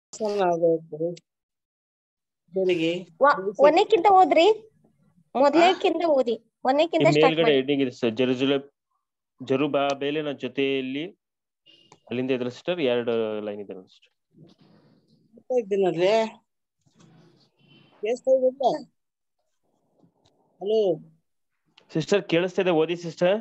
ದೇವರಿಗೆ ವ- ಒಂದಕ್ಕಿಂತ ಓದ್ರಿ ಮೊದಲನೇಕ್ಕಿಂತ ಓದಿ ಒಂದಕ್ಕಿಂತ ಈ ಸ್ಟಾರ್ಟ್ ಮೇಲ್ಗಡೆ ಮಾಡಿ ಹೆಡ್ಡಿಂಗ್ ಇದೆ ಸರ್ ಜೆರುಜುಲೆ ಜರುಬಾಬೇಲಿನ ಜೊತೆಯಲ್ಲಿ ಅಲ್ಲಿಂದ ಇದ್ರ ಸಿಸ್ಟರ್ ಎರಡು ಲೈನ್ ಇದೆ ನೋಡಿ ಸಿಸ್ಟರ್ ಕೇಳ್ತಾ ಇದ್ದೀನಲ್ರಿ ಕೇಳಿಸ್ತಾ ಇದೆಯಲ್ಲ ಹಲೋ ಸಿಸ್ಟರ್ ಕೇಳಿಸ್ತಾ ಇದೆ ಓದಿ ಸಿಸ್ಟರ್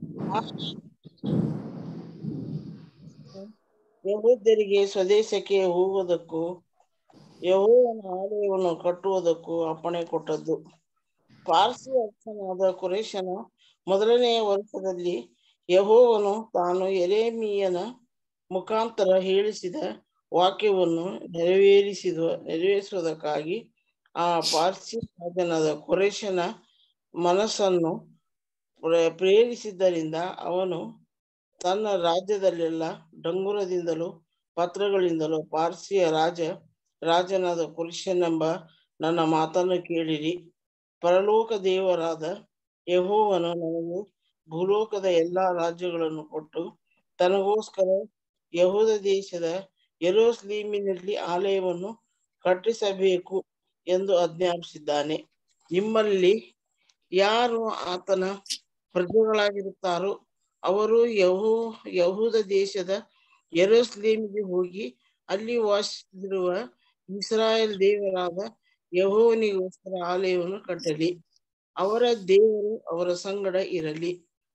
ಯಹೂದ್ಯರಿಗೆ ಸ್ವದೇಶಕ್ಕೆ ಹೋಗುವುದಕ್ಕೂ ಯಹೋವನ ಆಲಯವನ್ನು ಕಟ್ಟುವುದಕ್ಕೂ ಅಪ್ಪಣೆ ಕೊಟ್ಟದ್ದು ಪಾರ್ಸಿ ಅರಸನಾದ ಕುರೇಶನ ಮೊದಲನೆಯ ವರ್ಷದಲ್ಲಿ ಯಹೋವನು ತಾನು ಎರೇಮಿಯನ ಮುಖಾಂತರ ಹೇಳಿಸಿದ ವಾಕ್ಯವನ್ನು ನೆರವೇರಿಸಿದ ನೆರವೇರಿಸುವುದಕ್ಕಾಗಿ ಆ ಪಾರ್ಸಿ ರಾಜನಾದ ಕುರೇಶನ ಮನಸ್ಸನ್ನು ಪ್ರ- ಪ್ರೇರಿಸಿದ್ದರಿಂದ ಅವನು ತನ್ನ ರಾಜ್ಯದಲ್ಲೆಲ್ಲ ಡಂಗುರದಿಂದಲೂ ಪತ್ರಗಳಿಂದಲೂ ಪಾರ್ಸಿಯ ರಾಜ ರಾಜನಾದ ಕುರುಷನೆಂಬ ನನ್ನ ಮಾತನ್ನು ಕೇಳಿರಿ ಪರಲೋಕ ದೇವರಾದ ಯಹೋವನು ನನಗೆ ಭೂಲೋಕದ ಎಲ್ಲಾ ರಾಜ್ಯಗಳನ್ನು ಕೊಟ್ಟು ತನಗೋಸ್ಕರ ಯಹೂದ ದೇಶದ ಯೆರೂಸಲೇಮಿನಲ್ಲಿ ಆಲಯವನ್ನು ಕಟ್ಟಿಸಬೇಕು ಎಂದು ಆಜ್ಞಾಪಿಸಿದ್ದಾನೆ ನಿಮ್ಮಲ್ಲಿ ಯಾರು ಆತನ ಪ್ರಜೆಗಳಾಗಿರುತ್ತಾರೋ ಅವರು ಯಹೂ ಯಹೂದ ದೇಶದ ಯೆರೂಸಲೇಮಿಗೆ ಹೋಗಿ ಅಲ್ಲಿ ವಾಸಿಸಿರುವ ಇಸ್ರಾಯೇಲ್ ದೇವರಾದ ಯಹೋವನಿಗೋಸ್ಕರ ಆಲಯವನ್ನು ಕಟ್ಟಲಿ ಅವರ ದೇವರು ಅವರ ಸಂಗಡ ಇರಲಿ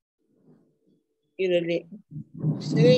ಇರಲಿ ಸೆರೆ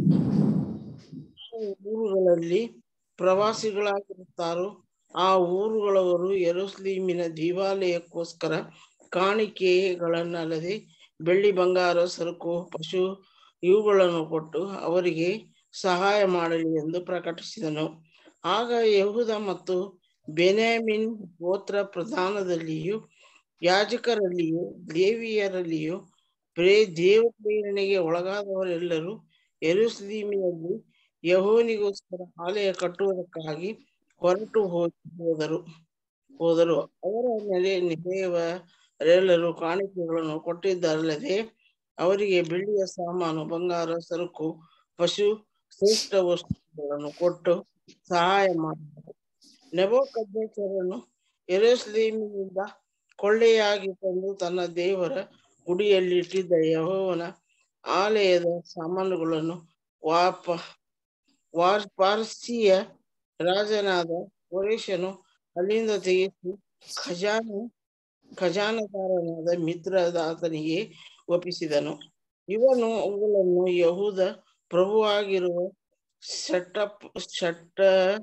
ಊರುಗಳಲ್ಲಿ ಪ್ರವಾಸಿಗಳಾಗಿರುತ್ತಾರೋ ಆ ಊರುಗಳವರು ಯೆರೂಸಲೇಮಿನ ದೇವಾಲಯಕ್ಕೋಸ್ಕರ ಕಾಣಿಕೆಗಳನ್ನಲ್ಲದೆ ಬೆಳ್ಳಿ ಬಂಗಾರ ಸರಕು ಪಶು ಇವುಗಳನ್ನು ಕೊಟ್ಟು ಅವರಿಗೆ ಸಹಾಯ ಮಾಡಲಿ ಎಂದು ಪ್ರಕಟಿಸಿದನು ಆಗ ಯಹೂದ ಮತ್ತು ಬೆನ್ಯಾಮಿನ್ ಗೋತ್ರ ಪ್ರಧಾನದಲ್ಲಿಯೂ ಯಾಜಕರಲ್ಲಿಯೂ ಲೇವಿಯರಲ್ಲಿಯೂ ಪ್ರೇ ದೇವ ಪ್ರೇರಣೆಗೆ ಒಳಗಾದವರೆಲ್ಲರೂ ಯೆರೂಸಲೇಮಿನಲ್ಲಿ ಯಹೋವನಿಗೋಸ್ಕರ ಆಲಯ ಕಟ್ಟುವುದಕ್ಕಾಗಿ ಹೊರಟು ಹೋಗಿ ಹೋದರು ಹೋದರು ಅವರ ನೆಲೆ ನೆರೆಯವರೆಲ್ಲರೂ ಕಾಣಿಕೆಗಳನ್ನು ಕೊಟ್ಟಿದ್ದರಲ್ಲದೆ ಅವರಿಗೆ ಬೆಳ್ಳಿಯ ಸಾಮಾನು ಬಂಗಾರ ಸರಕು ಪಶು ಶ್ರೇಷ್ಠ ವಸ್ತುಗಳನ್ನು ಕೊಟ್ಟು ಸಹಾಯ ಮಾಡಿದರು ನೆಬೋಕದ್ನೇಚರನು ಯೆರೂಸಲೇಮಿನಿಂದ ಕೊಳ್ಳೆಯಾಗಿ ತಂದು ತನ್ನ ದೇವರ ಗುಡಿಯಲ್ಲಿ ಇಟ್ಟಿದ್ದ ಯಹೋವನ ಆಲಯದ ಸಾಮಾನುಗಳನ್ನು ವಾಪ ವಾರ್ ಪಾರ್ಸಿಯ ರಾಜನಾದ ಕೊರೇಶನು ಅಲ್ಲಿಂದ ತೆಗೆಸಿ ಖಜಾನೆ ಖಜಾನದಾರನಾದ ಮಿತ್ರದಾತನಿಗೆ ಒಪ್ಪಿಸಿದನು ಇವನು ಅವುಗಳನ್ನು ಯಹೂದ ಪ್ರಭುವಾಗಿರುವ ಶಟ್ಟಪ್ ಶಟ್ಟ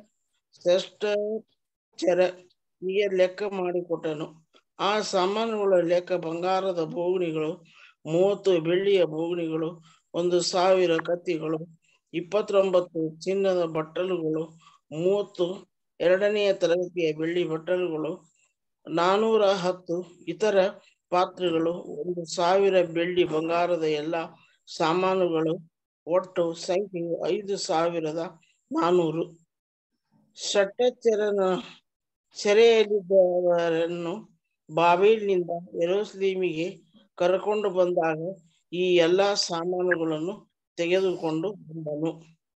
ಚರ ಹೀಗೆ ಲೆಕ್ಕ ಮಾಡಿಕೊಟ್ಟನು ಆ ಸಾಮಾನುಗಳ ಲೆಕ್ಕ ಬಂಗಾರದ ಬೋಗುಣಿಗಳು ಮೂವತ್ತು ಬೆಳ್ಳಿಯ ಬೋಗುಣಿಗಳು ಒಂದು ಸಾವಿರ ಕತ್ತಿಗಳು ಇಪ್ಪತ್ತೊಂಬತ್ತು ಚಿನ್ನದ ಬಟ್ಟಲುಗಳು ಮೂವತ್ತು ಎರಡನೆಯ ತರಗತಿಯ ಬೆಳ್ಳಿ ಬಟ್ಟಲುಗಳು ನಾನೂರ ಹತ್ತು ಇತರ ಪಾತ್ರೆಗಳು ಒಂದು ಸಾವಿರ ಬೆಳ್ಳಿ ಬಂಗಾರದ ಎಲ್ಲ ಸಾಮಾನುಗಳು ಒಟ್ಟು ಸಂಖ್ಯೆಯು ಐದು ಸಾವಿರದ ನಾನೂರು ಷಟ್ಟಚರನ ಸೆರೆಯಲ್ಲಿದ್ದವರನ್ನು ಬಾಬೇಲಿನಿಂದ ಯೆರೂಸಲೇಮಿಗೆ ಕರೆಕೊಂಡು ಬಂದಾಗ ಈ ಎಲ್ಲಾ ಸಾಮಾನುಗಳನ್ನು ತೆಗೆದುಕೊಂಡು ಬಂದನು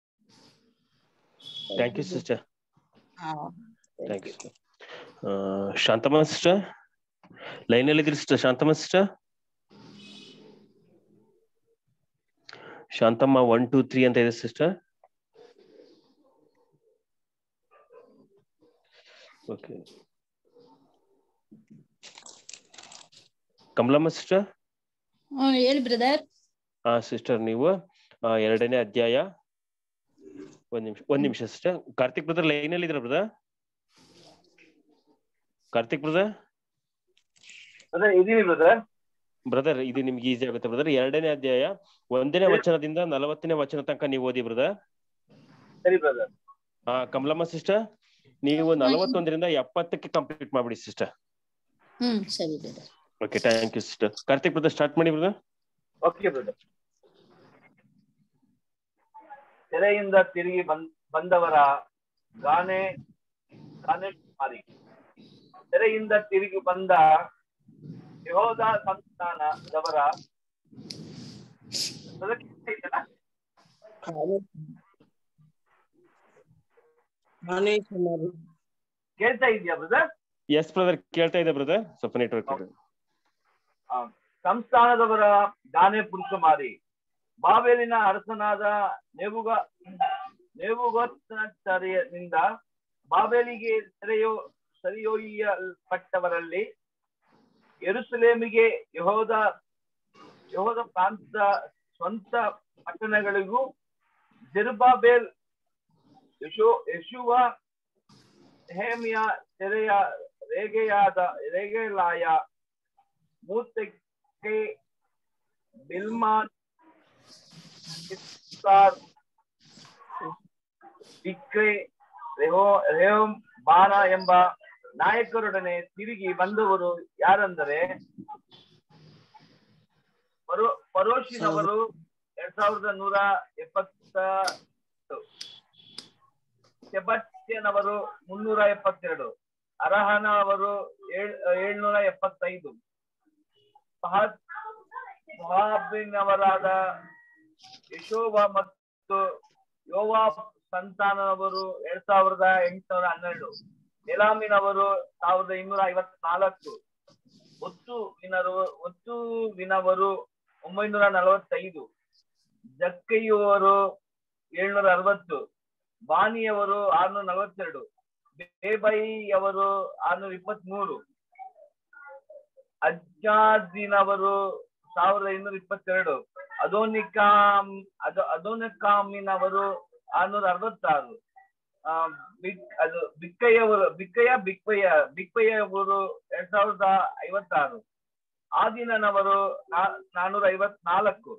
ಥ್ಯಾಂಕ್ ಯು ಸಿಸ್ಟರ್ ಹಾ, thank you Shanthamma sister line ಅಲ್ಲಿ ಇದ್ರಿ sister Shanthamma sister Shanthamma one two three ಅಂತ ಇದೆ sister okay Kamalamma sister hmm ಹೇಳಿ ಬ್ರದರ್ ಹಾ ಸಿಸ್ಟರ್ ನೀವು ಆ, ಎರಡನೇ ಅಧ್ಯಾಯ ಒಂದ್ ನಿಮಿಷ ಒಂದ್ ನಿಮಿಷ ಸಿಸ್ಟರ್ ಕಾರ್ತಿಕ್ ಬ್ರದರ್ ಲೈನ್ ಅಲ್ಲಿ ಇದ್ರ ಬ್ರದರ್ ಕಾರ್ತಿಕ್ ಬ್ರದರ್ ಬ್ರದರ್ ಇದೀವಿ ಬ್ರದರ್ ಬ್ರದರ್ ಇದು ನಿಮ್ಗೆ ಈಸಿ ಆಗುತ್ತೆ ಬ್ರದರ್ ಎರಡನೇ ಅಧ್ಯಾಯ ಒಂದನೇ ವಚನದಿಂದ ನಲವತ್ತನೇ ವಚನ ತನಕ ನೀವು ಓದಿ ಬ್ರದರ್ ಸರಿ ಬ್ರದರ್ ಹಾ ಕಮಲಮ್ಮ ಸಿಸ್ಟರ್ ನೀವು ನಲವತ್ತೊಂದರಿಂದ ಎಪ್ಪತ್ತಕ್ಕೆ ಕಂಪ್ಲೀಟ್ ಮಾಡ್ಬಿಡಿ ಸಿಸ್ಟರ್ ಹ್ಮ್ ಸರಿ brother okay thank you sister Karthik brother start ಮಾಡಿ ಬ್ರದರ್ ಓಕೆ ಬ್ರದರ್ ತೆರೆಯಿಂದ ತಿರುಗಿ ಬಂದ್ ಬಂದವರ ಗಾನೆ ಗಾನೆ ಮಾರಿ ತೆರೆಯಿಂದ ತಿರುಗಿ ಬಂದ ಯಹೋದ ಸಂತಾನದವರ ಬ್ರದರ್ ಕೇಳ್ತಾ ಇದೆಯಾ? ಕಾಲು ನಾನೇ ಕುಮಾರಿ ಕೇಳ್ತಾ ಇದೆಯಾ ಬ್ರದರ್ ಎಸ್ ಬ್ರದರ್ ಕೇಳ್ತಾ ಇದೆ ಬ್ರದರ್ ಸ್ವಲ್ಪ ನೆಟ್ವರ್ಕ್ ಸಂಸ್ಥಾನದವರ ದಾನೆ ಪುರುಷಮಾರಿ ಬಾಬೇಲಿನ ಅರಸನಾದ ನೆಬುಗ ನೆಬುಗೋತ್ಸರಿಯಿಂದ ಬಾಬೇಲಿಗೆ ಸೆರೆಯೋ ಸರಿಯೊಯ್ಯಲ್ಪಟ್ಟವರಲ್ಲಿ ಯೆರೂಸಲೇಮಿಗೆ ಯಹೋದ ಯಹೋದ ಪ್ರಾಂತ ಸ್ವಂತ ಪಟ್ಟಣಗಳಿಗೂ ಜೆರುಬಾಬೇಲ್ ಯಶೋ ಯಶುವ ಹೇಮಿಯ ಸೆರೆಯ ರೇಗೆಯಾದ ರೇಗೆಲಾಯ ಮೂತಕ್ಕೆ ಬಿಲ್ಮಾನ್ ಇಸ್ಸಾರ್, ಬಿಕ್ರೆ ರೆಹೋ ರೆಹೋಮ್ ಬಾನ ಎಂಬ ನಾಯಕರೊಡನೆ ತಿರುಗಿ ಬಂದವರು ಯಾರೆಂದರೆ ಪರೋ ಪರೋಶಿನವರು ಎರಡ್ ಸಾವಿರದ ನೂರ ಎಪ್ಪತ್ತ ಸೆಬಸ್ಟಿಯನ್ ಅವರು ಮುನ್ನೂರ ಎಪ್ಪತ್ತೆರಡು ಅರಹನ ಅವರು ಏಳ್ ಏಳ್ನೂರ ಎಪ್ಪತ್ತೈದು ಫಹದ್ ಮೊಹಾಬಿನವರಾದ ಯಶೋಬ ಮತ್ತು ಯೋವಾ ಸಂತಾನವರು ಎರಡ್ ಸಾವಿರದ ಎಂಟುನೂರ ಹನ್ನೆರಡು ಎಲಾಮಿನವರು ಸಾವಿರದ ಇನ್ನೂರ ಐವತ್ನಾಲ್ಕು ಒತ್ತುವಿನರು ಒತ್ತುವಿನವರು ಒಂಬೈನೂರ ನಲವತ್ತೈದು ಜಕ್ಕೈಯುವರು ಏಳ್ನೂರ ಅರವತ್ತು ಬಾನಿಯವರು ಆರ್ನೂರ ನಲವತ್ತೆರಡು ಬೇಬೈಯವರು ಆರ್ನೂರ ಇಪ್ಪತ್ಮೂರು ಅಜ್ಜಾದಿನವರು ಸಾವಿರದ ಇನ್ನೂರ ಇಪ್ಪತ್ತೆರಡು ಅದೋನಿಕಾಮ್ ಅದು ಅದೋನಿಕಾಮಿನವರು ಆರ್ನೂರ ಅರವತ್ತಾರು ಆ ಬಿಕ್ ಅದು ಬಿಕ್ಕಯ್ಯವರು ಬಿಕ್ಕಯ್ಯ ಬಿಕ್ಪಯ್ಯ ಬಿಕ್ಪಯ್ಯವರು ಎರಡ್ ಸಾವಿರದ ಐವತ್ತಾರು ಆದಿನನವರು ನಾ- ನಾನೂರ ಐವತ್ನಾಲ್ಕು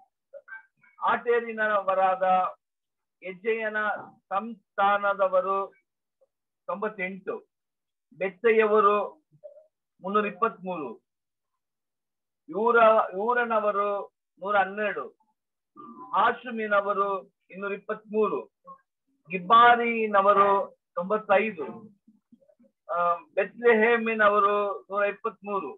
ಆಟೇರಿನವರಾದ ಹೆಜ್ಜೆಯನ ಸಂಸ್ಥಾನದವರು ತೊಂಬತ್ತೆಂಟು ಬೆಚ್ಚಯ್ಯವರು ಮುನ್ನೂರ ಇಪ್ಪತ್ಮೂರು ಇವರ ಇವರನವರು ನೂರ ಹನ್ನೆರಡು ಹಾಶುಮಿನವರು ಇನ್ನೂರ ಇಪ್ಪತ್ಮೂರು ಗಿಬ್ಬಾರಿನವರು ತೊಂಬತ್ತೈದು ಆ, ಬೆತ್ಲೆಹೇಮಿನವರು ನೂರ ಇಪ್ಪತ್ಮೂರು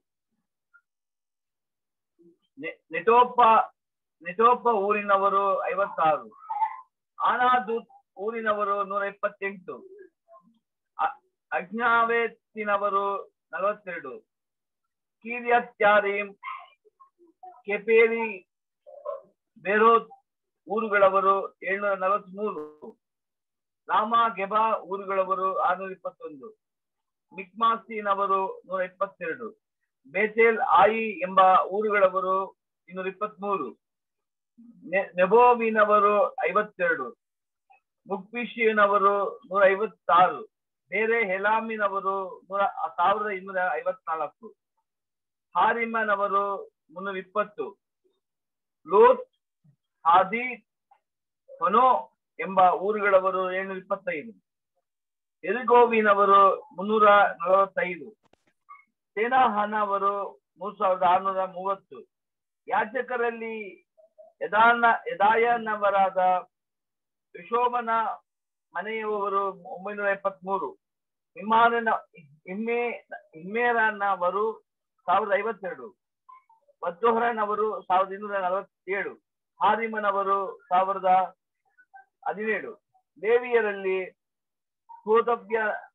ನೆ- ನೆಟೋಪ ನೆಟೋಪ ಊರಿನವರು ಐವತ್ತಾರು ಆನಾದೂತ್ ಊರಿನವರು ನೂರ ಇಪ್ಪತ್ತೆಂಟು ಅ- ಅಜ್ಞಾವೇತಿನವರು ನಲವತ್ತೆರಡು ಕೀರ್ಯತ್ಯಾರೀಮ್ ಕೆಪೇರಿ ಬೇರೋತ್ ಊರುಗಳವರು ಏಳ್ನೂರ ನಲವತ್ಮೂರು ರಾಮ ಗೆಬಾ ಊರುಗಳವರು ಆರ್ನೂರ ಇಪ್ಪತ್ತೊಂದು ಮಿಕ್ಮಾಸಿನವರು ನೂರ ಇಪ್ಪತ್ತೆರಡು ಬೇತೇಲ್ ಆಯಿ ಎಂಬ ಊರುಗಳವರು ಇನ್ನೂರ ಇಪ್ಪತ್ಮೂರು ನೆ- ನೆಬೋವಿನವರು ಐವತ್ತೆರಡು ಮುಕ್ಪಿಶಿಯನವರು ನೂರ ಐವತ್ತಾರು ಬೇರೆ ಹೆಲಾಮಿನವರು ನೂರ ಸಾವಿರದ ಇನ್ನೂರ ಐವತ್ನಾಲ್ಕು ಹಾರಿಮನವರು ಮುನ್ನೂರ ಇಪ್ಪತ್ತು ಲೋತ್ ಹಾದಿ ಹೊನೋ ಎಂಬ ಊರುಗಳವರು ಏಳ್ನೂರ ಇಪ್ಪತ್ತೈದು ಎಲ್ಗೋವಿನವರು ಮುನ್ನೂರ ನಲವತ್ತೈದು ಸೇನಾಹನವರು ಮೂರ್ ಸಾವಿರದ ಆರ್ನೂರ ಮೂವತ್ತು ಯಾಜಕರಲ್ಲಿ ಯದಾನ ಯದಾಯನವರಾದ ಯಶೋಬನ ಮನೆಯವರು ಒಂಬೈನೂರ ಎಪ್ಪತ್ಮೂರು ಹಿಮಾನನ ಹಿಮ್ಮೆ ಹಿಮ್ಮೇರನವರು ಸಾವಿರದ ಐವತ್ತೆರಡು ವದ್ದೋಹರನವರು ಸಾವಿರದ ಇನ್ನೂರ ನಲವತ್ತೇಳು ಹಾರಿಮನವರು ಸಾವಿರದ ಹದಿನೇಳು ಲೇವಿಯರಲ್ಲಿ ಹೋದವ್ಯ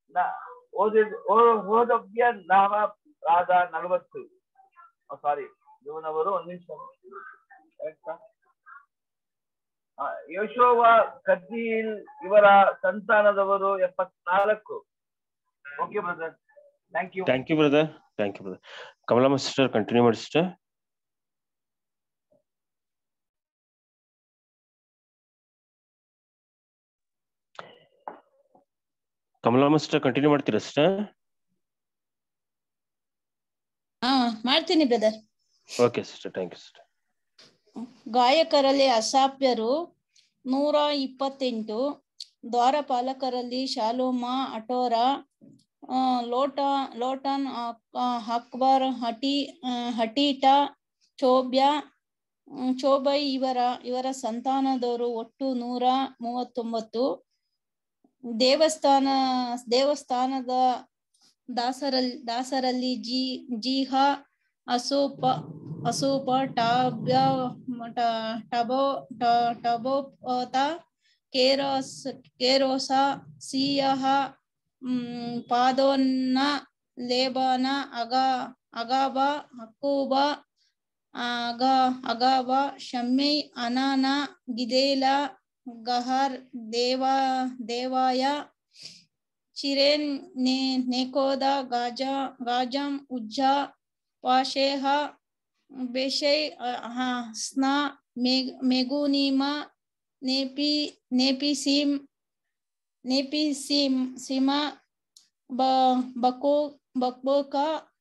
ಹೋದವ್ಯ ನಾಮರಾದ ನಲವತ್ತು ಸಾರಿ ಇವನವರು ಒಂದ್ ನಿಮಿಷ ಯಶೋವ ಕದ್ದೀಲ್ ಇವರ ಸಂತಾನದವರು ಎಪ್ಪತ್ನಾಲ್ಕು okay brother thank you thank you brother thank you brother Kamalamma sister continue ಮಾಡಿ ಸಿಸ್ಟರ್ ಕಮಲಮ್ಮ ಸಿಸ್ಟರ್ ಕಂಟಿನ್ಯೂ ಮಾಡ್ತೀರಾ ಸಿಸ್ಟರ್ ಹಾ ಮಾಡ್ತೀನಿ brother okay sister thank you sister ಗಾಯಕರಲ್ಲಿ ಅಸಾಪ್ಯರು ನೂರ ಇಪ್ಪತ್ತೆಂಟು ದ್ವಾರಪಾಲಕರಲ್ಲಿ ಶಾಲೋಮ ಅಟೋರ ಆ, ಲೋಟ ಲೋಟನ್ ಆ, ಅಕ್ಬರ್ ಹಟಿ ಆ, ಹಟೀಟ ಚೋಬ್ಯ ಹ್ಮ್, ಚೋಬೈ ಇವರ ಇವರ ಸಂತಾನದವರು ಒಟ್ಟು ನೂರ ಮೂವತ್ತೊಂಬತ್ತು ದೇವಸ್ಥಾನ ದೇವಸ್ಥಾನದ ದಾಸರಲ್ಲಿ ದಾಸರಲ್ಲಿ ಜಿ ಜಿಹ ಅಸೋಪ ಅಸೋಪ ಟಾಬ್ಯ ಟ- ಟಬೋ ಟ- ಟಬೋತ ಕೇರೋಸ್ ಕೇರೋಸ ಸಿಯಹ ಮ್, ಪಾದೋನ್ನ ಲೇಬಾನ ಅಗ ಅಗಾಬ ಹಕ್ಕೂಬ ಅಗ ಅಗಾಬ ಶಮ್ಮೈ ಅನಾನ ಗಿದೇಲ ಗಹರ್ ದೇವಾ ದೇವಾಯ ಚಿರೇನ್ ನೆ ನೆಕೋದ ಗಾಜಾ ಗಾಜಂ ಉಜ್ಜಾ ಪಾಶೇಹ ಬೇಶೈ ಸ್ನಾ ಮೇಗ್ ಮೆಗುನಿಮಾ ನೇಪಿ ನೇಪಿಸಿಮ್ ನೇಪಿಸಿಮ್ ಸಿಮಾ ಬ ಬಕೋ ಬಕ್ಬೋಕ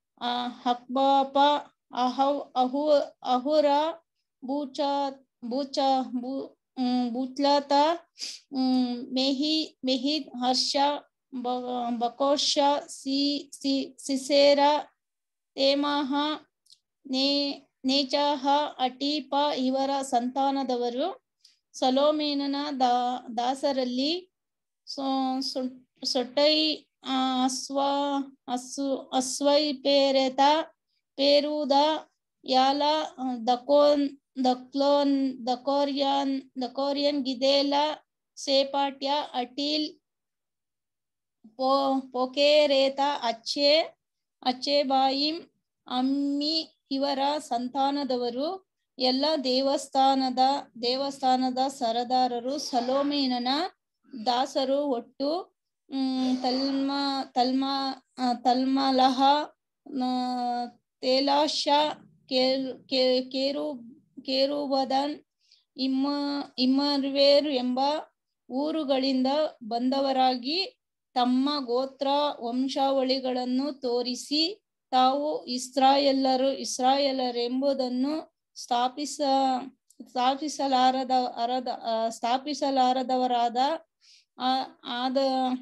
ಹಕ್ಬಾಪ ಅಹವ್ ಅಹು ಅಹುರ ಬೂಚ ಬೂಚ ಬೂ ಮ್, ಬೂತ್ಲತ ಮ್, ಮೆಹಿ ಮೆಹಿದ್ ಹರ್ಷ ಬ- ಬಕೋಶ ಸಿ ಸಿ ಸಿಸೇರ ತೇಮಹ ನೇ ನೇಚಾಹ ಅಟೀಪ ಇವರ ಸಂತಾನದವರು ಸಲೋಮೇನನ ದಾ ದಾಸರಲ್ಲಿ ಸೊ- ಸೊ- ಸೊಟ್ಟೈ ಆ, ಅಸ್ವ ಅಸ್ವ ಅಸ್ವೈಪೇರೆತ ಪೇರುದ ಯಾಲ ದಕೋನ್ ದಕ್ಲೋನ್ ದಕೋರಿಯನ್ ದಕೋರಿಯನ್ ಗಿದೇಲ ಸೇಪಾಟ್ಯ ಅಟೀಲ್ ಪೋ ಪೊಕೇರೇತ ಅಚ್ಚೆ ಅಚ್ಚೆಬಾಯಿಂ ಅಮ್ಮಿ ಇವರ ಸಂತಾನದವರು ಎಲ್ಲ ದೇವಸ್ಥಾನದ ದೇವಸ್ಥಾನದ ಸರದಾರರು ಸಲೋಮೇನನ ದಾಸರು ಒಟ್ಟು ಹ್ಮ್ ತಲ್ಮ ತಲ್ಮ ಆ, ತಲ್ಮಲಹ ನ, ತೇಲಾಶ ಕೇರ್ ಕೇ- ಕೇರು ಕೇರುಬದನ್ ಇಮ್ಮ ಇಮ್ಮರ್ವೇರ್ ಎಂಬ ಊರುಗಳಿಂದ ಬಂದವರಾಗಿ ತಮ್ಮ ಗೋತ್ರ ವಂಶಾವಳಿಗಳನ್ನು ತೋರಿಸಿ ತಾವು ಇಸ್ರಾಯೇಲರು ಇಸ್ರಾಯೇಲರೆಂಬುದನ್ನು ಸ್ಥಾಪಿಸ ಸ್ಥಾಪಿಸಲಾರದ ಅರದ ಆ, ಸ್ಥಾಪಿಸಲಾರದವರಾದ ಆ- ಆದ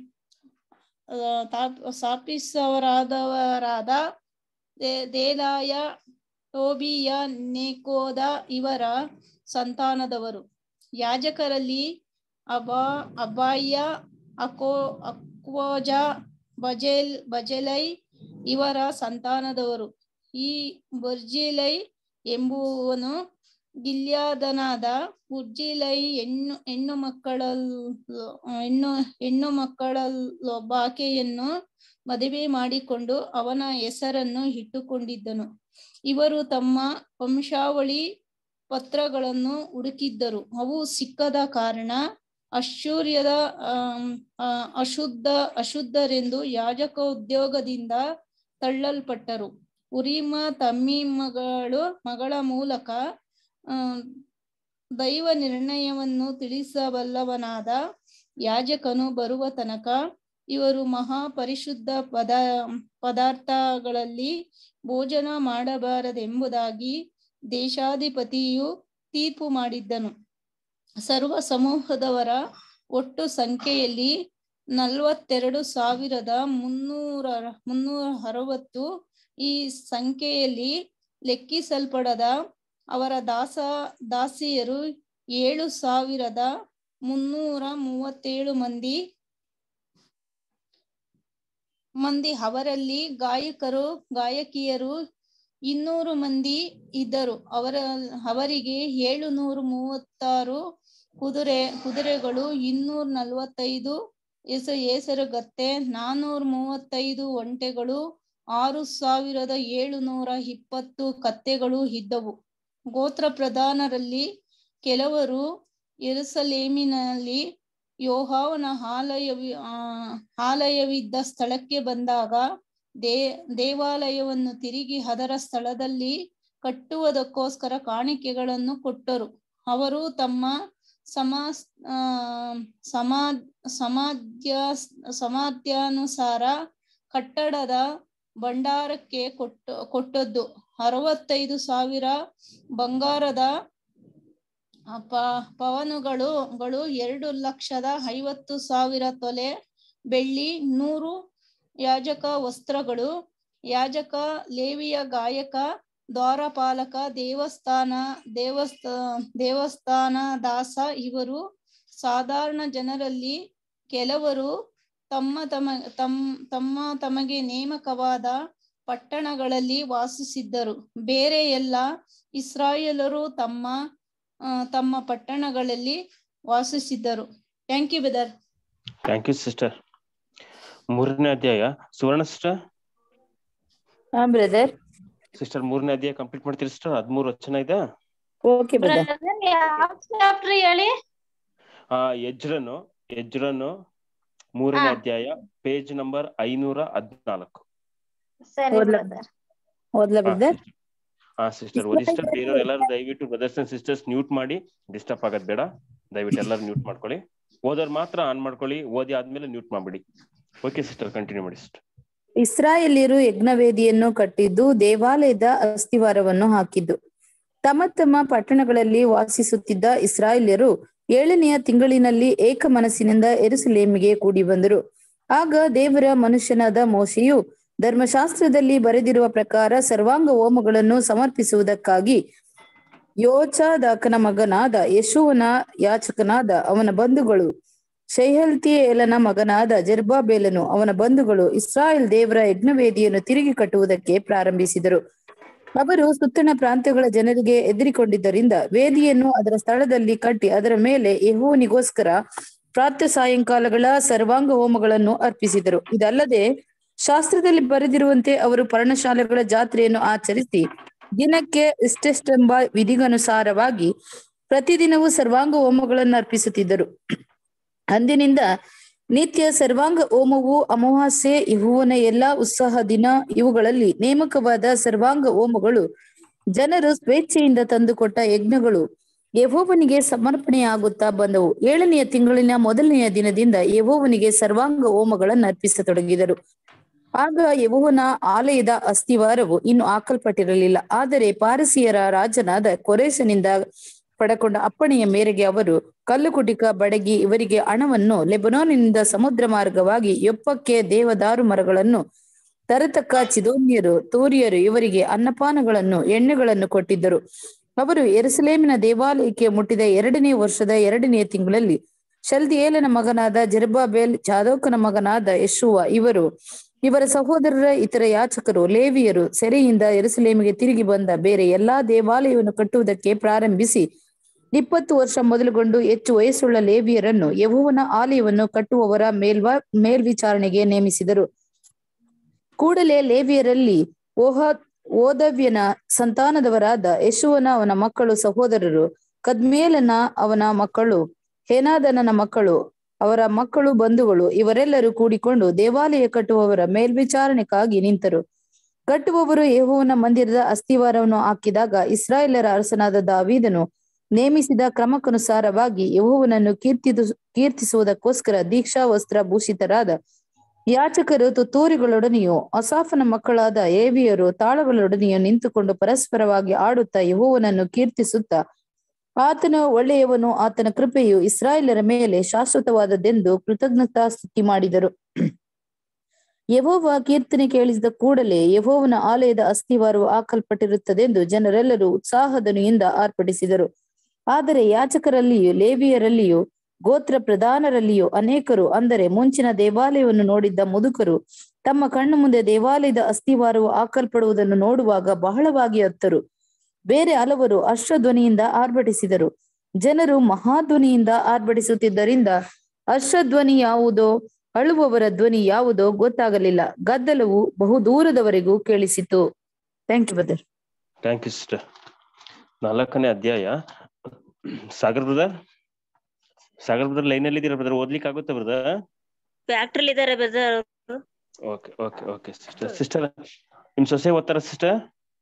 ಆ, ತಾಪ್- ಸ್ಥಾಪಿಸವರಾದವರಾದ ದೇ- ದೇಲಾಯ ಟೋಬಿಯ ನೆಕೋದ ಇವರ ಸಂತಾನದವರು ಯಾಜಕರಲ್ಲಿ ಅಬಾ ಅಬಾಯ ಅಕೋ ಅಕ್ವೋಜ ಬಜೆಲ್ ಬಜೆಲೈ ಇವರ ಸಂತಾನದವರು ಈ ಬರ್ಜಿಲೈ ಎಂಬುವನು ಗಿಲ್ಯಾದನಾದ ಉರ್ಜಿಲೈ ಹೆಣ್ಣು ಹೆಣ್ಣು ಮಕ್ಕಳಲ್ ಹೆಣ್ಣು ಹೆಣ್ಣು ಮಕ್ಕಳಲ್ಲೊಬ್ಬಾಕೆಯನ್ನು ಮದುವೆ ಮಾಡಿಕೊಂಡು ಅವನ ಹೆಸರನ್ನು ಇಟ್ಟುಕೊಂಡಿದ್ದನು ಇವರು ತಮ್ಮ ವಂಶಾವಳಿ ಪತ್ರಗಳನ್ನು ಹುಡುಕಿದ್ದರು ಅವು ಸಿಕ್ಕದ ಕಾರಣ ಅಶ್ಚೂರ್ಯದ ಆಮ್, ಆ, ಅಶುದ್ಧ ಅಶುದ್ಧರೆಂದು ಯಾಜಕ ಉದ್ಯೋಗದಿಂದ ತಳ್ಳಲ್ಪಟ್ಟರು ಉರಿಮ ತಮ್ಮಿಮಗಳು ಮಗಳ ಮೂಲಕ ಆ, ದೈವ ನಿರ್ಣಯವನ್ನು ತಿಳಿಸಬಲ್ಲವನಾದ ಯಾಜಕನು ಬರುವ ತನಕ ಇವರು ಮಹಾ ಪರಿಶುದ್ಧ ಪದ ಪದಾರ್ಥಗಳಲ್ಲಿ ಭೋಜನ ಮಾಡಬಾರದೆಂಬುದಾಗಿ ದೇಶಾಧಿಪತಿಯು ತೀರ್ಪು ಮಾಡಿದ್ದನು ಸರ್ವ ಸಮೂಹದವರ ಒಟ್ಟು ಸಂಖ್ಯೆಯಲ್ಲಿ ನಲವತ್ತೆರಡು ಸಾವಿರದ ಮುನ್ನೂರ ಮುನ್ನೂರ ಅರವತ್ತು ಈ ಸಂಖ್ಯೆಯಲ್ಲಿ ಲೆಕ್ಕಿಸಲ್ಪಡದ ಅವರ ದಾಸ ದಾಸಿಯರು ಏಳು ಸಾವಿರದ ಮುನ್ನೂರ ಮೂವತ್ತೇಳು ಮಂದಿ ಮಂದಿ ಅವರಲ್ಲಿ ಗಾಯಕರು ಗಾಯಕಿಯರು ಇನ್ನೂರು ಮಂದಿ ಇದ್ದರು ಅವರ ಅವರಿಗೆ ಏಳು ನೂರು ಮೂವತ್ತಾರು ಕುದುರೆ ಕುದುರೆಗಳು ಇನ್ನೂರ ನಲವತ್ತೈದು ಹೆಸ ಹೆಸರುಗತ್ತೆ ನಾನೂರ ಮೂವತ್ತೈದು ಒಂಟೆಗಳು ಆರು ಸಾವಿರದ ಏಳುನೂರ ಇಪ್ಪತ್ತು ಕತ್ತೆಗಳು ಇದ್ದವು ಗೋತ್ರ ಪ್ರಧಾನರಲ್ಲಿ ಕೆಲವರು ಯೆರೂಸಲೇಮಿನಲ್ಲಿ ಯೋಹಾವನ ಆಲಯವಿ ಆ, ಆಲಯವಿದ್ದ ಸ್ಥಳಕ್ಕೆ ಬಂದಾಗ ದೇ ದೇವಾಲಯವನ್ನು ತಿರುಗಿ ಅದರ ಸ್ಥಳದಲ್ಲಿ ಕಟ್ಟುವುದಕ್ಕೋಸ್ಕರ ಕಾಣಿಕೆಗಳನ್ನು ಕೊಟ್ಟರು ಅವರು ತಮ್ಮ ಸಮಾ ಆ, ಸಮಾ ಸಮಾಧ್ಯ ಸಮಾಧ್ಯಾನುಸಾರ ಕಟ್ಟಡದ ಭಂಡಾರಕ್ಕೆ ಕೊಟ್ಟು ಕೊಟ್ಟದ್ದು ಅರವತ್ತೈದು ಸಾವಿರ ಬಂಗಾರದ ಆ, ಪ ಪವನುಗಳು ಗಳು ಎರಡು ಲಕ್ಷದ ಐವತ್ತು ಸಾವಿರ ತೊಲೆ ಬೆಳ್ಳಿ ನೂರು ಯಾಜಕ ವಸ್ತ್ರಗಳು ಯಾಜಕ ಲೇವಿಯ ಗಾಯಕ ದ್ವಾರಪಾಲಕ ದೇವಸ್ಥಾನ ದೇವಸ್ಥ ದೇವಸ್ಥಾನ ದಾಸ ಇವರು ಸಾಧಾರಣ ಜನರಲ್ಲಿ ಕೆಲವರು ತಮ್ಮ ತಮ ತಮ್ ತಮ್ಮ ತಮಗೆ ನೇಮಕವಾದ ಪಟ್ಟಣಗಳಲ್ಲಿ ವಾಸಿಸಿದ್ದರು ಬೇರೆ ಎಲ್ಲ ಇಸ್ರಾಯೇಲರು ತಮ್ಮ ಆ, ತಮ್ಮ ಪಟ್ಟಣಗಳಲ್ಲಿ ವಾಸಿಸಿದ್ದರು thank you brother thank you sister ಮೂರನೇ ಅಧ್ಯಾಯ ಸುವರ್ಣ ಸಿಸ್ಟರ್ ಹಾ ಬ್ರದರ್ ಸಿಸ್ಟರ್ ಮೂರನೇ ಅಧ್ಯಾಯ ಕಂಪ್ಲೀಟ್ ಮಾಡ್ತೀರಿ ಸಿಸ್ಟರ್ ಹದಿಮೂರು ವಚನ ಇದೆ ಓಕೆ ಬ್ರದರ್ ಯಾವ ಚಾಪ್ಟರ್ ಹೇಳಿ ಆ ಯಜ್ರನು ಯಜ್ರನು ಮೂರನೇ ಹಾ. ಅಧ್ಯಾಯ ಪೇಜ್ ನಂಬರ್ ಐನೂರ ಹದ್ನಾಲ್ಕು ಸರಿ ಓದ್ಲಾ? ಬ್ರದರ್ ಓದ್ಲಾ ಬ್ರದರ್ ಹಾ ಸಿಸ್ಟರ್ ಓದಿ ಸಿಸ್ಟರ್ ಬೇರೆಯವ್ರು ಎಲ್ಲರೂ ದಯವಿಟ್ಟು ಬ್ರದರ್ಸ್ ಅಂಡ್ ಸಿಸ್ಟರ್ಸ್ ಮ್ಯೂಟ್ ಮಾಡಿ ಡಿಸ್ಟರ್ಬ್ ಆಗೋದ್ ಬೇಡ ದಯವಿಟ್ಟು ಎಲ್ಲರೂ ಮ್ಯೂಟ್ ಮಾಡ್ಕೊಳ್ಳಿ ಓದೋರ್ ಮಾತ್ರ ಆನ್ ಮಾಡ್ಕೊಳ್ಳಿ ಓದಿ ಆದ್ಮೇಲೆ ಮ್ಯೂಟ್ ಮಾಡ್ಬಿಡಿ ಓಕೆ ಸಿಸ್ಟರ್ ಕಂಟಿನ್ಯೂ ಮಾಡಿ ಸಿಸ್ಟರ್ ಇಸ್ರಾಯೇಲ್ಯರು ಯಜ್ಞವೇದಿಯನ್ನು ಕಟ್ಟಿದ್ದು ದೇವಾಲಯದ ಅಸ್ಥಿವಾರವನ್ನು ಹಾಕಿದ್ದು ತಮ್ಮ ತಮ್ಮ ಪಟ್ಟಣಗಳಲ್ಲಿ ವಾಸಿಸುತ್ತಿದ್ದ ಇಸ್ರಾಯೇಲ್ಯರು ಏಳನೆಯ ತಿಂಗಳಿನಲ್ಲಿ ಏಕ ಮನಸ್ಸಿನಿಂದ ಎರುಸಲೇಮಿಗೆ ಕೂಡಿ ಬಂದರು ಆಗ ದೇವರ ಮನುಷ್ಯನಾದ ಮೋಶೆಯು ಧರ್ಮಶಾಸ್ತ್ರದಲ್ಲಿ ಬರೆದಿರುವ ಪ್ರಕಾರ ಸರ್ವಾಂಗ ಹೋಮಗಳನ್ನು ಸಮರ್ಪಿಸುವುದಕ್ಕಾಗಿ ಯೋಚಾದಾಕನ ಮಗನಾದ ಯಶುವನ ಯಾಚಕನಾದ ಅವನ ಬಂಧುಗಳು ಶೈಹಲ್ತಿಯೇಲನ ಮಗನಾದ ಜೆರ್ಬಾಬೇಲನು ಅವನ ಬಂಧುಗಳು ಇಸ್ರಾಯೇಲ್ ದೇವರ ಯಜ್ಞವೇದಿಯನ್ನು ತಿರುಗಿ ಕಟ್ಟುವುದಕ್ಕೆ ಪ್ರಾರಂಭಿಸಿದರು ಅವರು ಸುತ್ತಣ ಪ್ರಾಂತ್ಯಗಳ ಜನರಿಗೆ ಎದುರಿಕೊಂಡಿದ್ದರಿಂದ ವೇದಿಯನ್ನು ಅದರ ಸ್ಥಳದಲ್ಲಿ ಕಟ್ಟಿ ಅದರ ಮೇಲೆ ಯೆಹೋವನಿಗೋಸ್ಕರ ಪ್ರಾತ್ಯ ಸಾಯಂಕಾಲಗಳ ಸರ್ವಾಂಗ ಹೋಮಗಳನ್ನು ಅರ್ಪಿಸಿದರು ಇದಲ್ಲದೆ ಶಾಸ್ತ್ರದಲ್ಲಿ ಬರೆದಿರುವಂತೆ ಅವರು ಪರ್ಣಶಾಲೆಗಳ ಜಾತ್ರೆಯನ್ನು ಆಚರಿಸಿ ದಿನಕ್ಕೆ ಇಷ್ಟೆಷ್ಟೆಂಬ ವಿಧಿಗನುಸಾರವಾಗಿ ಪ್ರತಿದಿನವೂ ಸರ್ವಾಂಗ ಹೋಮಗಳನ್ನು ಅರ್ಪಿಸುತ್ತಿದ್ದರು ಅಂದಿನಿಂದ ನಿತ್ಯ ಸರ್ವಾಂಗ ಹೋಮವು ಅಮಾವಾಸ್ಯೆ ಯೆಹೋವನ ಎಲ್ಲಾ ಉತ್ಸಾಹ ದಿನ ಇವುಗಳಲ್ಲಿ ನೇಮಕವಾದ ಸರ್ವಾಂಗ ಹೋಮಗಳು ಜನರು ಸ್ವೇಚ್ಛೆಯಿಂದ ತಂದುಕೊಟ್ಟ ಯಜ್ಞಗಳು ಯೆಹೋವನಿಗೆ ಸಮರ್ಪಣೆಯಾಗುತ್ತಾ ಬಂದವು ಏಳನೆಯ ತಿಂಗಳಿನ ಮೊದಲನೆಯ ದಿನದಿಂದ ಯೆಹೋವನಿಗೆ ಸರ್ವಾಂಗ ಹೋಮಗಳನ್ನು ಅರ್ಪಿಸತೊಡಗಿದರು ಆಗ ಯೆಹೋವನ ಆಲಯದ ಅಸ್ಥಿವಾರವು ಇನ್ನು ಹಾಕಲ್ಪಟ್ಟಿರಲಿಲ್ಲ ಆದರೆ ಪಾರಸಿಯರ ರಾಜನಾದ ಕೊರೇಸನಿಂದ ಪಡಕೊಂಡ ಅಪ್ಪಣೆಯ ಮೇರೆಗೆ ಅವರು ಕಲ್ಲುಕುಟಿಕ ಬಡಗಿ ಇವರಿಗೆ ಹಣವನ್ನು ಲೆಬನೋನಿನಿಂದ ಸಮುದ್ರ ಮಾರ್ಗವಾಗಿ ಯೊಪ್ಪಕ್ಕೆ ದೇವದಾರು ಮರಗಳನ್ನು ತರತಕ್ಕ ಚಿದೋನ್ಯರು ತೂರಿಯರು ಇವರಿಗೆ ಅನ್ನಪಾನಗಳನ್ನು ಎಣ್ಣೆಗಳನ್ನು ಕೊಟ್ಟಿದ್ದರು ಅವರು ಎರುಸಲೇಮಿನ ದೇವಾಲಯಕ್ಕೆ ಮುಟ್ಟಿದ ಎರಡನೇ ವರ್ಷದ ಎರಡನೆಯ ತಿಂಗಳಲ್ಲಿ ಶಲ್ದಿಯೇಲನ ಮಗನಾದ ಜೆರ್ಬಾಬೇಲ್ ಜಾದೋಕನ ಮಗನಾದ ಯಶುವ ಇವರು ಇವರ ಸಹೋದರರ ಇತರ ಯಾಚಕರು ಲೇವಿಯರು ಸೆರೆಯಿಂದ ಎರುಸಲೇಮಿಗೆ ತಿರುಗಿ ಬಂದ ಬೇರೆ ಎಲ್ಲಾ ದೇವಾಲಯವನ್ನು ಕಟ್ಟುವುದಕ್ಕೆ ಪ್ರಾರಂಭಿಸಿ ಇಪ್ಪತ್ತು ವರ್ಷ ಮೊದಲುಗೊಂಡು ಹೆಚ್ಚು ವಯಸ್ಸುಳ್ಳ ಲೇವಿಯರನ್ನು ಯೆಹೋವನ ಆಲಯವನ್ನು ಕಟ್ಟುವವರ ಮೇಲ್ವಾ ಮೇಲ್ವಿಚಾರಣೆಗೆ ನೇಮಿಸಿದರು ಕೂಡಲೇ ಲೇವಿಯರಲ್ಲಿ ಓಹ ಓದವ್ಯನ ಸಂತಾನದವರಾದ ಯಶುವನ ಅವನ ಮಕ್ಕಳು ಸಹೋದರರು ಕದ್ಮೇಲನ ಅವನ ಮಕ್ಕಳು ಹೇನಾದನನ ಮಕ್ಕಳು ಅವರ ಮಕ್ಕಳು ಬಂಧುಗಳು ಇವರೆಲ್ಲರೂ ಕೂಡಿಕೊಂಡು ದೇವಾಲಯ ಕಟ್ಟುವವರ ಮೇಲ್ವಿಚಾರಣೆಗಾಗಿ ನಿಂತರು ಕಟ್ಟುವವರು ಯೆಹೋವನ ಮಂದಿರದ ಅಸ್ಥಿವಾರವನ್ನು ಹಾಕಿದಾಗ ಇಸ್ರಾಯೇಲರ ಅರಸನಾದ ದಾವೀದನು ನೇಮಿಸಿದ ಕ್ರಮಕ್ಕನುಸಾರವಾಗಿ ಯೆಹೋವನನ್ನು ಕೀರ್ತಿದು ಕೀರ್ತಿಸುವುದಕ್ಕೋಸ್ಕರ ದೀಕ್ಷಾ ವಸ್ತ್ರ ಭೂಷಿತರಾದ ಯಾಚಕರು ತುತ್ತೂರಿಗಳೊಡನೆಯೂ ಅಸಾಫನ ಮಕ್ಕಳಾದ ಏವಿಯರು ತಾಳಗಳೊಡನೆಯೂ ನಿಂತುಕೊಂಡು ಪರಸ್ಪರವಾಗಿ ಆಡುತ್ತಾ ಯೆಹೋವನನ್ನು ಕೀರ್ತಿಸುತ್ತಾ ಆತನು ಒಳ್ಳೆಯವನು ಆತನ ಕೃಪೆಯು ಇಸ್ರಾಯೇಲರ ಮೇಲೆ ಶಾಶ್ವತವಾದದ್ದೆಂದು ಕೃತಜ್ಞತಾ ಸ್ತುತಿ ಮಾಡಿದರು ಯೆಹೋವ ಕೀರ್ತನೆ ಕೇಳಿಸಿದ ಕೂಡಲೇ ಯೆಹೋವನ ಆಲಯದ ಅಸ್ಥಿವಾರವು ಹಾಕಲ್ಪಟ್ಟಿರುತ್ತದೆಂದು ಜನರೆಲ್ಲರೂ ಉತ್ಸಾಹದನಿಯಿಂದ ಆರ್ಪಡಿಸಿದರು ಆದರೆ ಯಾಚಕರಲ್ಲಿಯೂ ಲೇವಿಯರಲ್ಲಿಯೂ ಗೋತ್ರ ಪ್ರಧಾನರಲ್ಲಿಯೂ ಅನೇಕರು ಅಂದರೆ ಮುಂಚಿನ ದೇವಾಲಯವನ್ನು ನೋಡಿದ್ದ ಮುದುಕರು ತಮ್ಮ ಕಣ್ಣು ಮುಂದೆ ದೇವಾಲಯದ ಅಸ್ಥಿವಾರವು ಹಾಕಲ್ಪಡುವುದನ್ನು ನೋಡುವಾಗ ಬಹಳವಾಗಿ ಅತ್ತರು ಬೇರೆ ಹಲವರು ಅಶ್ವಧ್ವನಿಯಿಂದ ಆರ್ಭಟಿಸಿದರು ಜನರು ಮಹಾಧ್ವನಿಯಿಂದ ಆರ್ಭಟಿಸುತ್ತಿದ್ದರಿಂದ ಅಶ್ವಧ್ವನಿ ಯಾವುದೋ ಅಳುವವರ ಧ್ವನಿ ಯಾವುದೋ ಗೊತ್ತಾಗಲಿಲ್ಲ ಗದ್ದಲವು ಬಹು ದೂರದವರೆಗೂ ಕೇಳಿಸಿತು thank you brother thank you sister ನಾಲ್ಕನೇ ಅಧ್ಯಾಯ Sagar brother Sagar brother line ಅಲ್ಲಿ ಇದ್ದೀರಾ ಬ್ರದರ್ ಓದ್ಲಿಕ್ಕೆ ಆಗುತ್ತೆ ಬ್ರದರ್ ಫ್ಯಾಕ್ಟ್ರಿಲಿ ಇದಾರೆ brother okay okay okay sister sister ನಿಮ್ ಸೊಸೆ ಓದ್ತಾರ ಸಿಸ್ಟರ್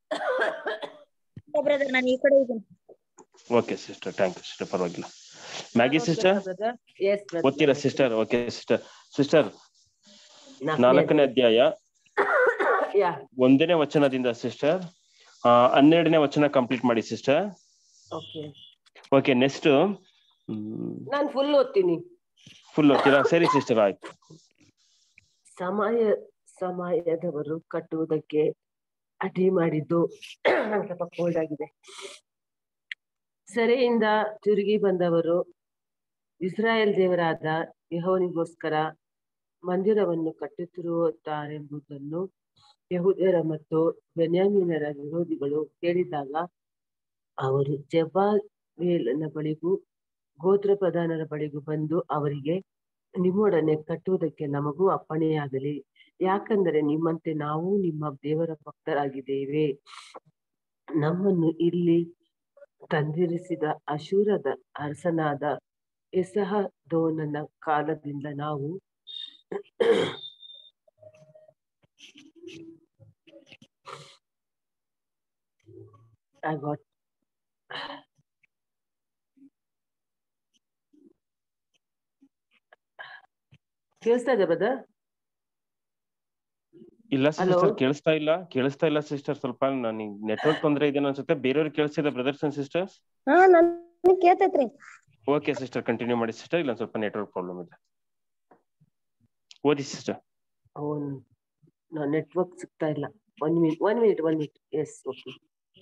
ಬ್ರದರ್ ನಾನು ಈ ಕಡೆ ಇದ್ದೀನಿ okay sister thank you sister ಪರವಾಗಿಲ್ಲ ಮ್ಯಾಗಿ ಸಿಸ್ಟರ್ ಎಸ್ ಓದ್ತೀರಾ ಸಿಸ್ಟರ್ ಓಕೆ ಸಿಸ್ಟರ್ ಸಿಸ್ಟರ್ ನಾಲ್ಕನೇ ಅಧ್ಯಾಯ ಯಾ ಒಂದನೇ ವಚನದಿಂದ ಸಿಸ್ಟರ್ ಹನ್ನೆರಡನೇ ವಚನ ಕಂಪ್ಲೀಟ್ ಮಾಡಿ ಸಿಸ್ಟರ್ ಓಕೆ ಓಕೆ ನೆಕ್ಸ್ಟ್ ನಾನು ಫುಲ್ ಓದ್ತೀನಿ ಫುಲ್ ಓದ್ತೀರಾ ಸರಿ ಸಿಸ್ಟರ್ ಆಯ್ತು ಸಮಯ ಸಮಯದವರು ಕಟ್ಟುವುದಕ್ಕೆ ಅಡಿ ಮಾಡಿದ್ದು ನಂಗೆ ಸ್ವಲ್ಪ ಕೋಲ್ಡ್ ಆಗಿದೆ ಸೆರೆಯಿಂದ ತಿರುಗಿ ಬಂದವರು ಇಸ್ರಾಯೇಲ್ ದೇವರಾದ ಯೆಹೋವನಿಗೋಸ್ಕರ ಮಂದಿರವನ್ನು ಕಟ್ಟುತ್ತಿರುತ್ತಾರೆಂಬುದನ್ನು ಯಹೂದ್ಯರ ಮತ್ತು ಬೆನ್ಯಾಮೀನರ ವಿರೋಧಿಗಳು ಕೇಳಿದಾಗ ಅವರು ಜಬಾವೇಲನ ಬಳಿಗೂ ಗೋತ್ರ ಪ್ರಧಾನರ ಬಳಿಗೂ ಬಂದು ಅವರಿಗೆ ನಿಮ್ಮೊಡನೆ ಕಟ್ಟುವುದಕ್ಕೆ ನಮಗೂ ಅಪ್ಪಣೆಯಾಗಲಿ ಯಾಕಂದರೆ ನಿಮ್ಮಂತೆ ನಾವು ನಿಮ್ಮ ದೇವರ ಭಕ್ತರಾಗಿದ್ದೇವೆ ನಮ್ಮನ್ನು ಇಲ್ಲಿ ತಂದಿರಿಸಿದ ಅಶೂರದ ಅರಸನಾದ ಎಸಹದೋನನ ಕಾಲದಿಂದ ನಾವು I got ಕೇಳಿಸ್ತಾ ಇದೆ ಬ್ರದರ್ ಇಲ್ಲ Hello? ಸಿಸ್ಟರ್ ಕೇಳಿಸ್ತಾ ಇಲ್ಲ ಕೇಳಿಸ್ತಾ ಇಲ್ಲ ಸಿಸ್ಟರ್ ಸ್ವಲ್ಪ ನನಗೆ ನೆಟ್ವರ್ಕ್ ತೊಂದರೆ ಇದೆ ಅನ್ಸುತ್ತೆ ಬೇರೆಯವ್ರಿಗೆ ಕೇಳಿಸ್ತಿದೆ ಬ್ರದರ್ಸ್ ಅಂಡ್ ಸಿಸ್ಟರ್ಸ್ ಹಾ ನನ್ಗೆ ಕೇಳ್ತೈತ್ರಿ ಓಕೆ ಸಿಸ್ಟರ್ ಕಂಟಿನ್ಯೂ ಮಾಡಿ ಸಿಸ್ಟರ್ ಇಲ್ಲ ಸ್ವಲ್ಪ ನೆಟ್ವರ್ಕ್ ಪ್ರಾಬ್ಲಮ್ ಇದೆ ಓದಿ ಸಿಸ್ಟರ್ ಅವನ್ ನೆಟ್ವರ್ಕ್ ಸಿಗ್ತಾ ಇಲ್ಲ one minute one minute one minute yes okay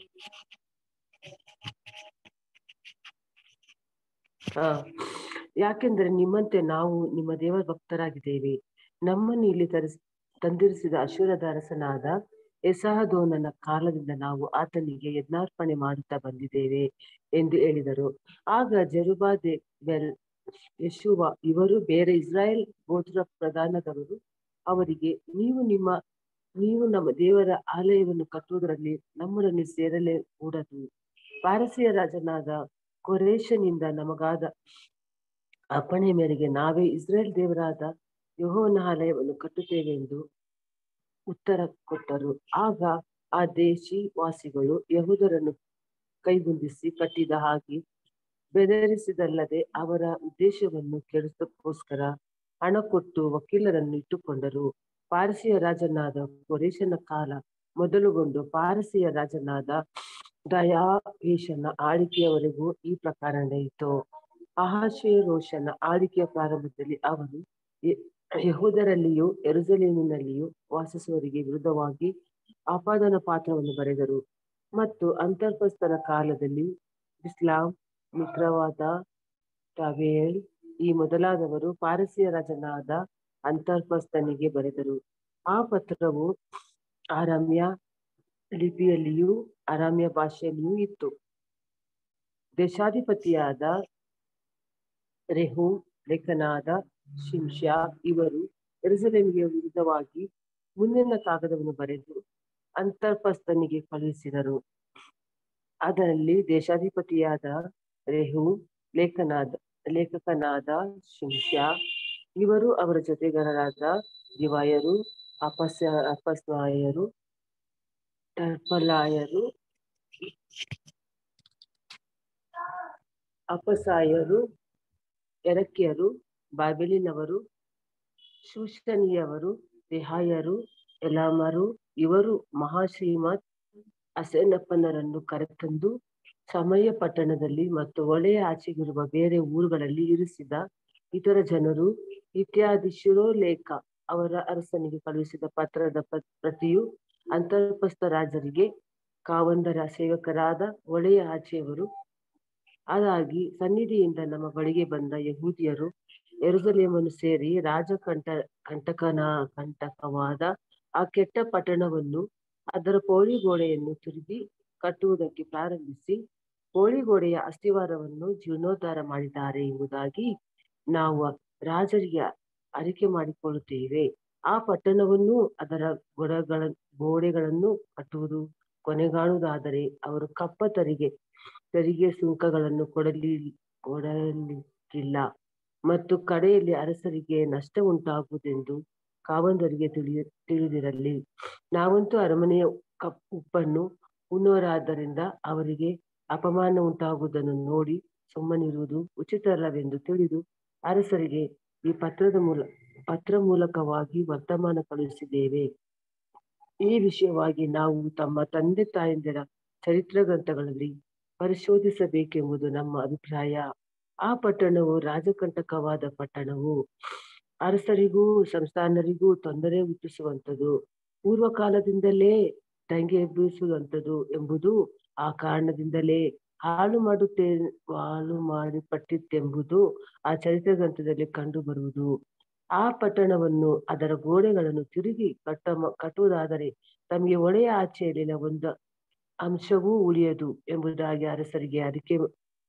ಹಾ ಯಾಕೆಂದ್ರೆ ನಿಮ್ಮಂತೆ ನಾವು ನಿಮ್ಮ ದೇವರ ಭಕ್ತರಾಗಿದ್ದೇವೆ ನಮ್ಮನ್ನು ಇಲ್ಲಿ ತರಿಸ್ ತಂದಿರಿಸಿದ ಅಶೂರದ ಅರಸನಾದ ಎಸಹದೋನನ ಕಾಲದಿಂದ ನಾವು ಆತನಿಗೆ ಯಜ್ಞಾರ್ಪಣೆ ಮಾಡುತ್ತಾ ಬಂದಿದ್ದೇವೆ ಎಂದು ಹೇಳಿದರು ಆಗ ಜರುಬಾದೆ ಬೆಲ್ ಯಶುವ ಇವರು ಬೇರೆ ಇಸ್ರಾಯೇಲ್ ಗೋತ್ರ ಪ್ರಧಾನದವರು ಅವರಿಗೆ ನೀವು ನಿಮ್ಮ ನೀವು ನಮ್ಮ ದೇವರ ಆಲಯವನ್ನು ಕಟ್ಟುವುದರಲ್ಲಿ ನಮ್ಮೊಡನೆ ಸೇರಲೇ ಕೂಡದು ಪಾರಸಿಯ ರಾಜನಾದ ಕೊರೇಶನಿಂದ ನಮಗಾದ ಅಪ್ಪಣೆ ಮೇರೆಗೆ ನಾವೇ ಇಸ್ರೇಲ್ ದೇವರಾದ ಯೆಹೋವನ ಆಲಯವನ್ನು ಕಟ್ಟುತ್ತೇವೆ ಎಂದು ಉತ್ತರ ಕೊಟ್ಟರು ಆಗ ಆ ದೇಶಿ ವಾಸಿಗಳು ಯಹೂದರನ್ನು ಕೈಗುಂದಿಸಿ ಕಟ್ಟಿದ ಹಾಗೆ ಬೆದರಿಸಿದಲ್ಲದೆ ಅವರ ಉದ್ದೇಶವನ್ನು ಕೆಡಿಸೋಕ್ಕೋಸ್ಕರ ಹಣ ಕೊಟ್ಟು ವಕೀಲರನ್ನು ಇಟ್ಟುಕೊಂಡರು ಪಾರಸಿಯ ರಾಜನಾದ ಕೊರೇಶನ ಕಾಲ ಮೊದಲುಗೊಂಡು ಪಾರಸಿಯ ರಾಜನಾದ ದಯಾವೇಶನ ಆಳ್ವಿಕೆಯವರೆಗೂ ಈ ಪ್ರಕಾರ ನಡೆಯಿತು ಅಹಾಶ್ವೇರೋಷನ ಆಳ್ವಿಕೆಯ ಪ್ರಾರಂಭದಲ್ಲಿ ಅವನು ಯೆ- ಯಹೂದರಲ್ಲಿಯೂ ಯೆರೂಸಲೇಮಿನಲ್ಲಿಯೂ ವಾಸಿಸುವವರಿಗೆ ವಿರುದ್ಧವಾಗಿ ಆಪಾದನ ಪಾತ್ರವನ್ನು ಬರೆದರು ಮತ್ತು ಅಂತರ್ಪಸ್ಥರ ಕಾಲದಲ್ಲಿ ಇಸ್ಲಾಂ ಮಿತ್ರವಾದ ಟವೇಲ್ ಈ ಮೊದಲಾದವರು ಪಾರಸಿಯ ರಾಜನಾದ ಅಂತರ್ಪಸ್ಥನಿಗೆ ಬರೆದರು ಆ ಪತ್ರವು ಆರಾಮ್ಯ ಲಿಪಿಯಲ್ಲಿಯೂ ಅರಾಮ್ಯ ಭಾಷೆಯಲ್ಲಿಯೂ ಇತ್ತು ದೇಶಾಧಿಪತಿಯಾದ ರೆಹು ಲೇಖನಾದ ಶಿಂಷಾ ಇವರು ಯೆರೂಸಲೇಮಿಗೆ ವಿರುದ್ಧವಾಗಿ ಮುಂದಿನ ಕಾಗದವನ್ನು ಬರೆದು ಅಂತರ್ಪಸ್ಥನಿಗೆ ಕಳುಹಿಸಿದರು ಅದರಲ್ಲಿ ದೇಶಾಧಿಪತಿಯಾದ ರೆಹು ಲೇಖನಾದ ಲೇಖಕನಾದ ಶಿಂಷಾ ಇವರು ಅವರ ಜೊತೆಗಾರರಾದ ದಿವಾಯರು ಅಪಸ ಅಪಸ್ವಾಯರು ಟರ್ಪಲಾಯರು ಅಪಸಾಯರು ಎರಕ್ಯರು ಬಾಬೆಲಿನವರು ಶೂಷನಿಯವರು ರಿಹಾಯರು ಎಲಾಮರು ಇವರು ಮಹಾಶ್ರೀಮತ್ ಅಸೆನಪ್ಪನರನ್ನು ಕರೆತಂದು ಸಮಯ ಪಟ್ಟಣದಲ್ಲಿ ಮತ್ತು ಒಳೆಯ ಆಚೆಗಿರುವ ಬೇರೆ ಊರುಗಳಲ್ಲಿ ಇರಿಸಿದ ಇತರ ಜನರು ಇತ್ಯಾದಿ ಶಿರೋಲೇಖ ಅವರ ಅರಸನಿಗೆ ಕಳುಹಿಸಿದ ಪತ್ರದ ಪ್ರ- ಪ್ರತಿಯು ಅಂತರ್ಪಸ್ಥ ರಾಜರಿಗೆ ಕಾವಂದರ ಸೇವಕರಾದ ಒಳೆಯ ಆಚೆಯವರು ಅದಾಗಿ ಸನ್ನಿಧಿಯಿಂದ ನಮ್ಮ ಬಳಿಗೆ ಬಂದ ಯಹೂದಿಯರು ಯೆರೂಸಲೇಮನ್ನು ಸೇರಿ ರಾಜ ಕಂಟ ಕಂಟಕನ ಕಂಟಕವಾದ ಆ ಕೆಟ್ಟ ಪಟ್ಟಣವನ್ನು ಅದರ ಪೌಳಿ ಗೋಡೆಯನ್ನು ತಿರುಗಿ ಕಟ್ಟುವುದಕ್ಕೆ ಪ್ರಾರಂಭಿಸಿ ಪೌಳಿ ಗೋಡೆಯ ಅಸ್ಥಿವಾರವನ್ನು ಜೀರ್ಣೋದ್ಧಾರ ಮಾಡಿದ್ದಾರೆ ಎಂಬುದಾಗಿ ನಾವು ರಾಜರಿಗೆ ಅರಿಕೆ ಮಾಡಿಕೊಳ್ಳುತ್ತೇವೆ ಆ ಪಟ್ಟಣವನ್ನು ಅದರ ಗೊಡಗಳ ಗೋಡೆಗಳನ್ನು ಕಟ್ಟುವುದು ಕೊನೆಗಾಣುವುದಾದರೆ ಅವರು ಕಪ್ಪ ತೆರಿಗೆ ತೆರಿಗೆ ಸುಂಕಗಳನ್ನು ಕೊಡಲಿ ಕೊಡಲಿಕ್ಕಿಲ್ಲ ಮತ್ತು ಕಡೆಯಲ್ಲಿ ಅರಸರಿಗೆ ನಷ್ಟ ಉಂಟಾಗುವುದೆಂದು ಕಾವಂದರಿಗೆ ತಿಳಿಯ ತಿಳಿದಿರಲಿ ನಾವಂತೂ ಅರಮನೆಯ ಕಪ್ ಉಪ್ಪನ್ನು ಉಣ್ಣುವರಾದ್ದರಿಂದ ಅವರಿಗೆ ಅಪಮಾನ ಉಂಟಾಗುವುದನ್ನು ನೋಡಿ ಸುಮ್ಮನಿರುವುದು ಉಚಿತಲ್ಲವೆಂದು ತಿಳಿದು ಅರಸರಿಗೆ ಈ ಪತ್ರದ ಮೂಲ ಪತ್ರ ಮೂಲಕವಾಗಿ ವರ್ತಮಾನ ಕಳುಹಿಸಿದ್ದೇವೆ ಈ ವಿಷಯವಾಗಿ ನಾವು ತಮ್ಮ ತಂದೆ ತಾಯಂದಿರ ಚರಿತ್ರ ಗ್ರಂಥಗಳಲ್ಲಿ ಪರಿಶೋಧಿಸಬೇಕೆಂಬುದು ನಮ್ಮ ಅಭಿಪ್ರಾಯ ಆ ಪಟ್ಟಣವು ರಾಜಕಂಟಕವಾದ ಪಟ್ಟಣವು ಅರಸರಿಗೂ ಸಂಸ್ಥಾನರಿಗೂ ತೊಂದರೆ ಹುಟ್ಟಿಸುವಂಥದ್ದು ಪೂರ್ವ ಕಾಲದಿಂದಲೇ ದಂಗೆ ಎಬ್ಬಿಸುವಂಥದ್ದು ಎಂಬುದು ಆ ಕಾರಣದಿಂದಲೇ ಹಾಳು ಮಾಡುತ್ತೇ ಹಾಳು ಮಾಡಲ್ಪಟ್ಟಿತ್ತೆಂಬುದು ಆ ಚರಿತ್ರ ಗ್ರಂಥದಲ್ಲಿ ಕಂಡು ಬರುವುದು ಆ ಪಟ್ಟಣವನ್ನು ಅದರ ಗೋಡೆಗಳನ್ನು ತಿರುಗಿ ಕಟ್ಟ ಕಟ್ಟುವುದಾದರೆ ತಮಗೆ ಒಳೆಯ ಆಚೆಯಲ್ಲಿನ ಒಂದು ಅಂಶವೂ ಉಳಿಯದು ಎಂಬುದಾಗಿ ಅರಸರಿಗೆ ಅರಿಕೆ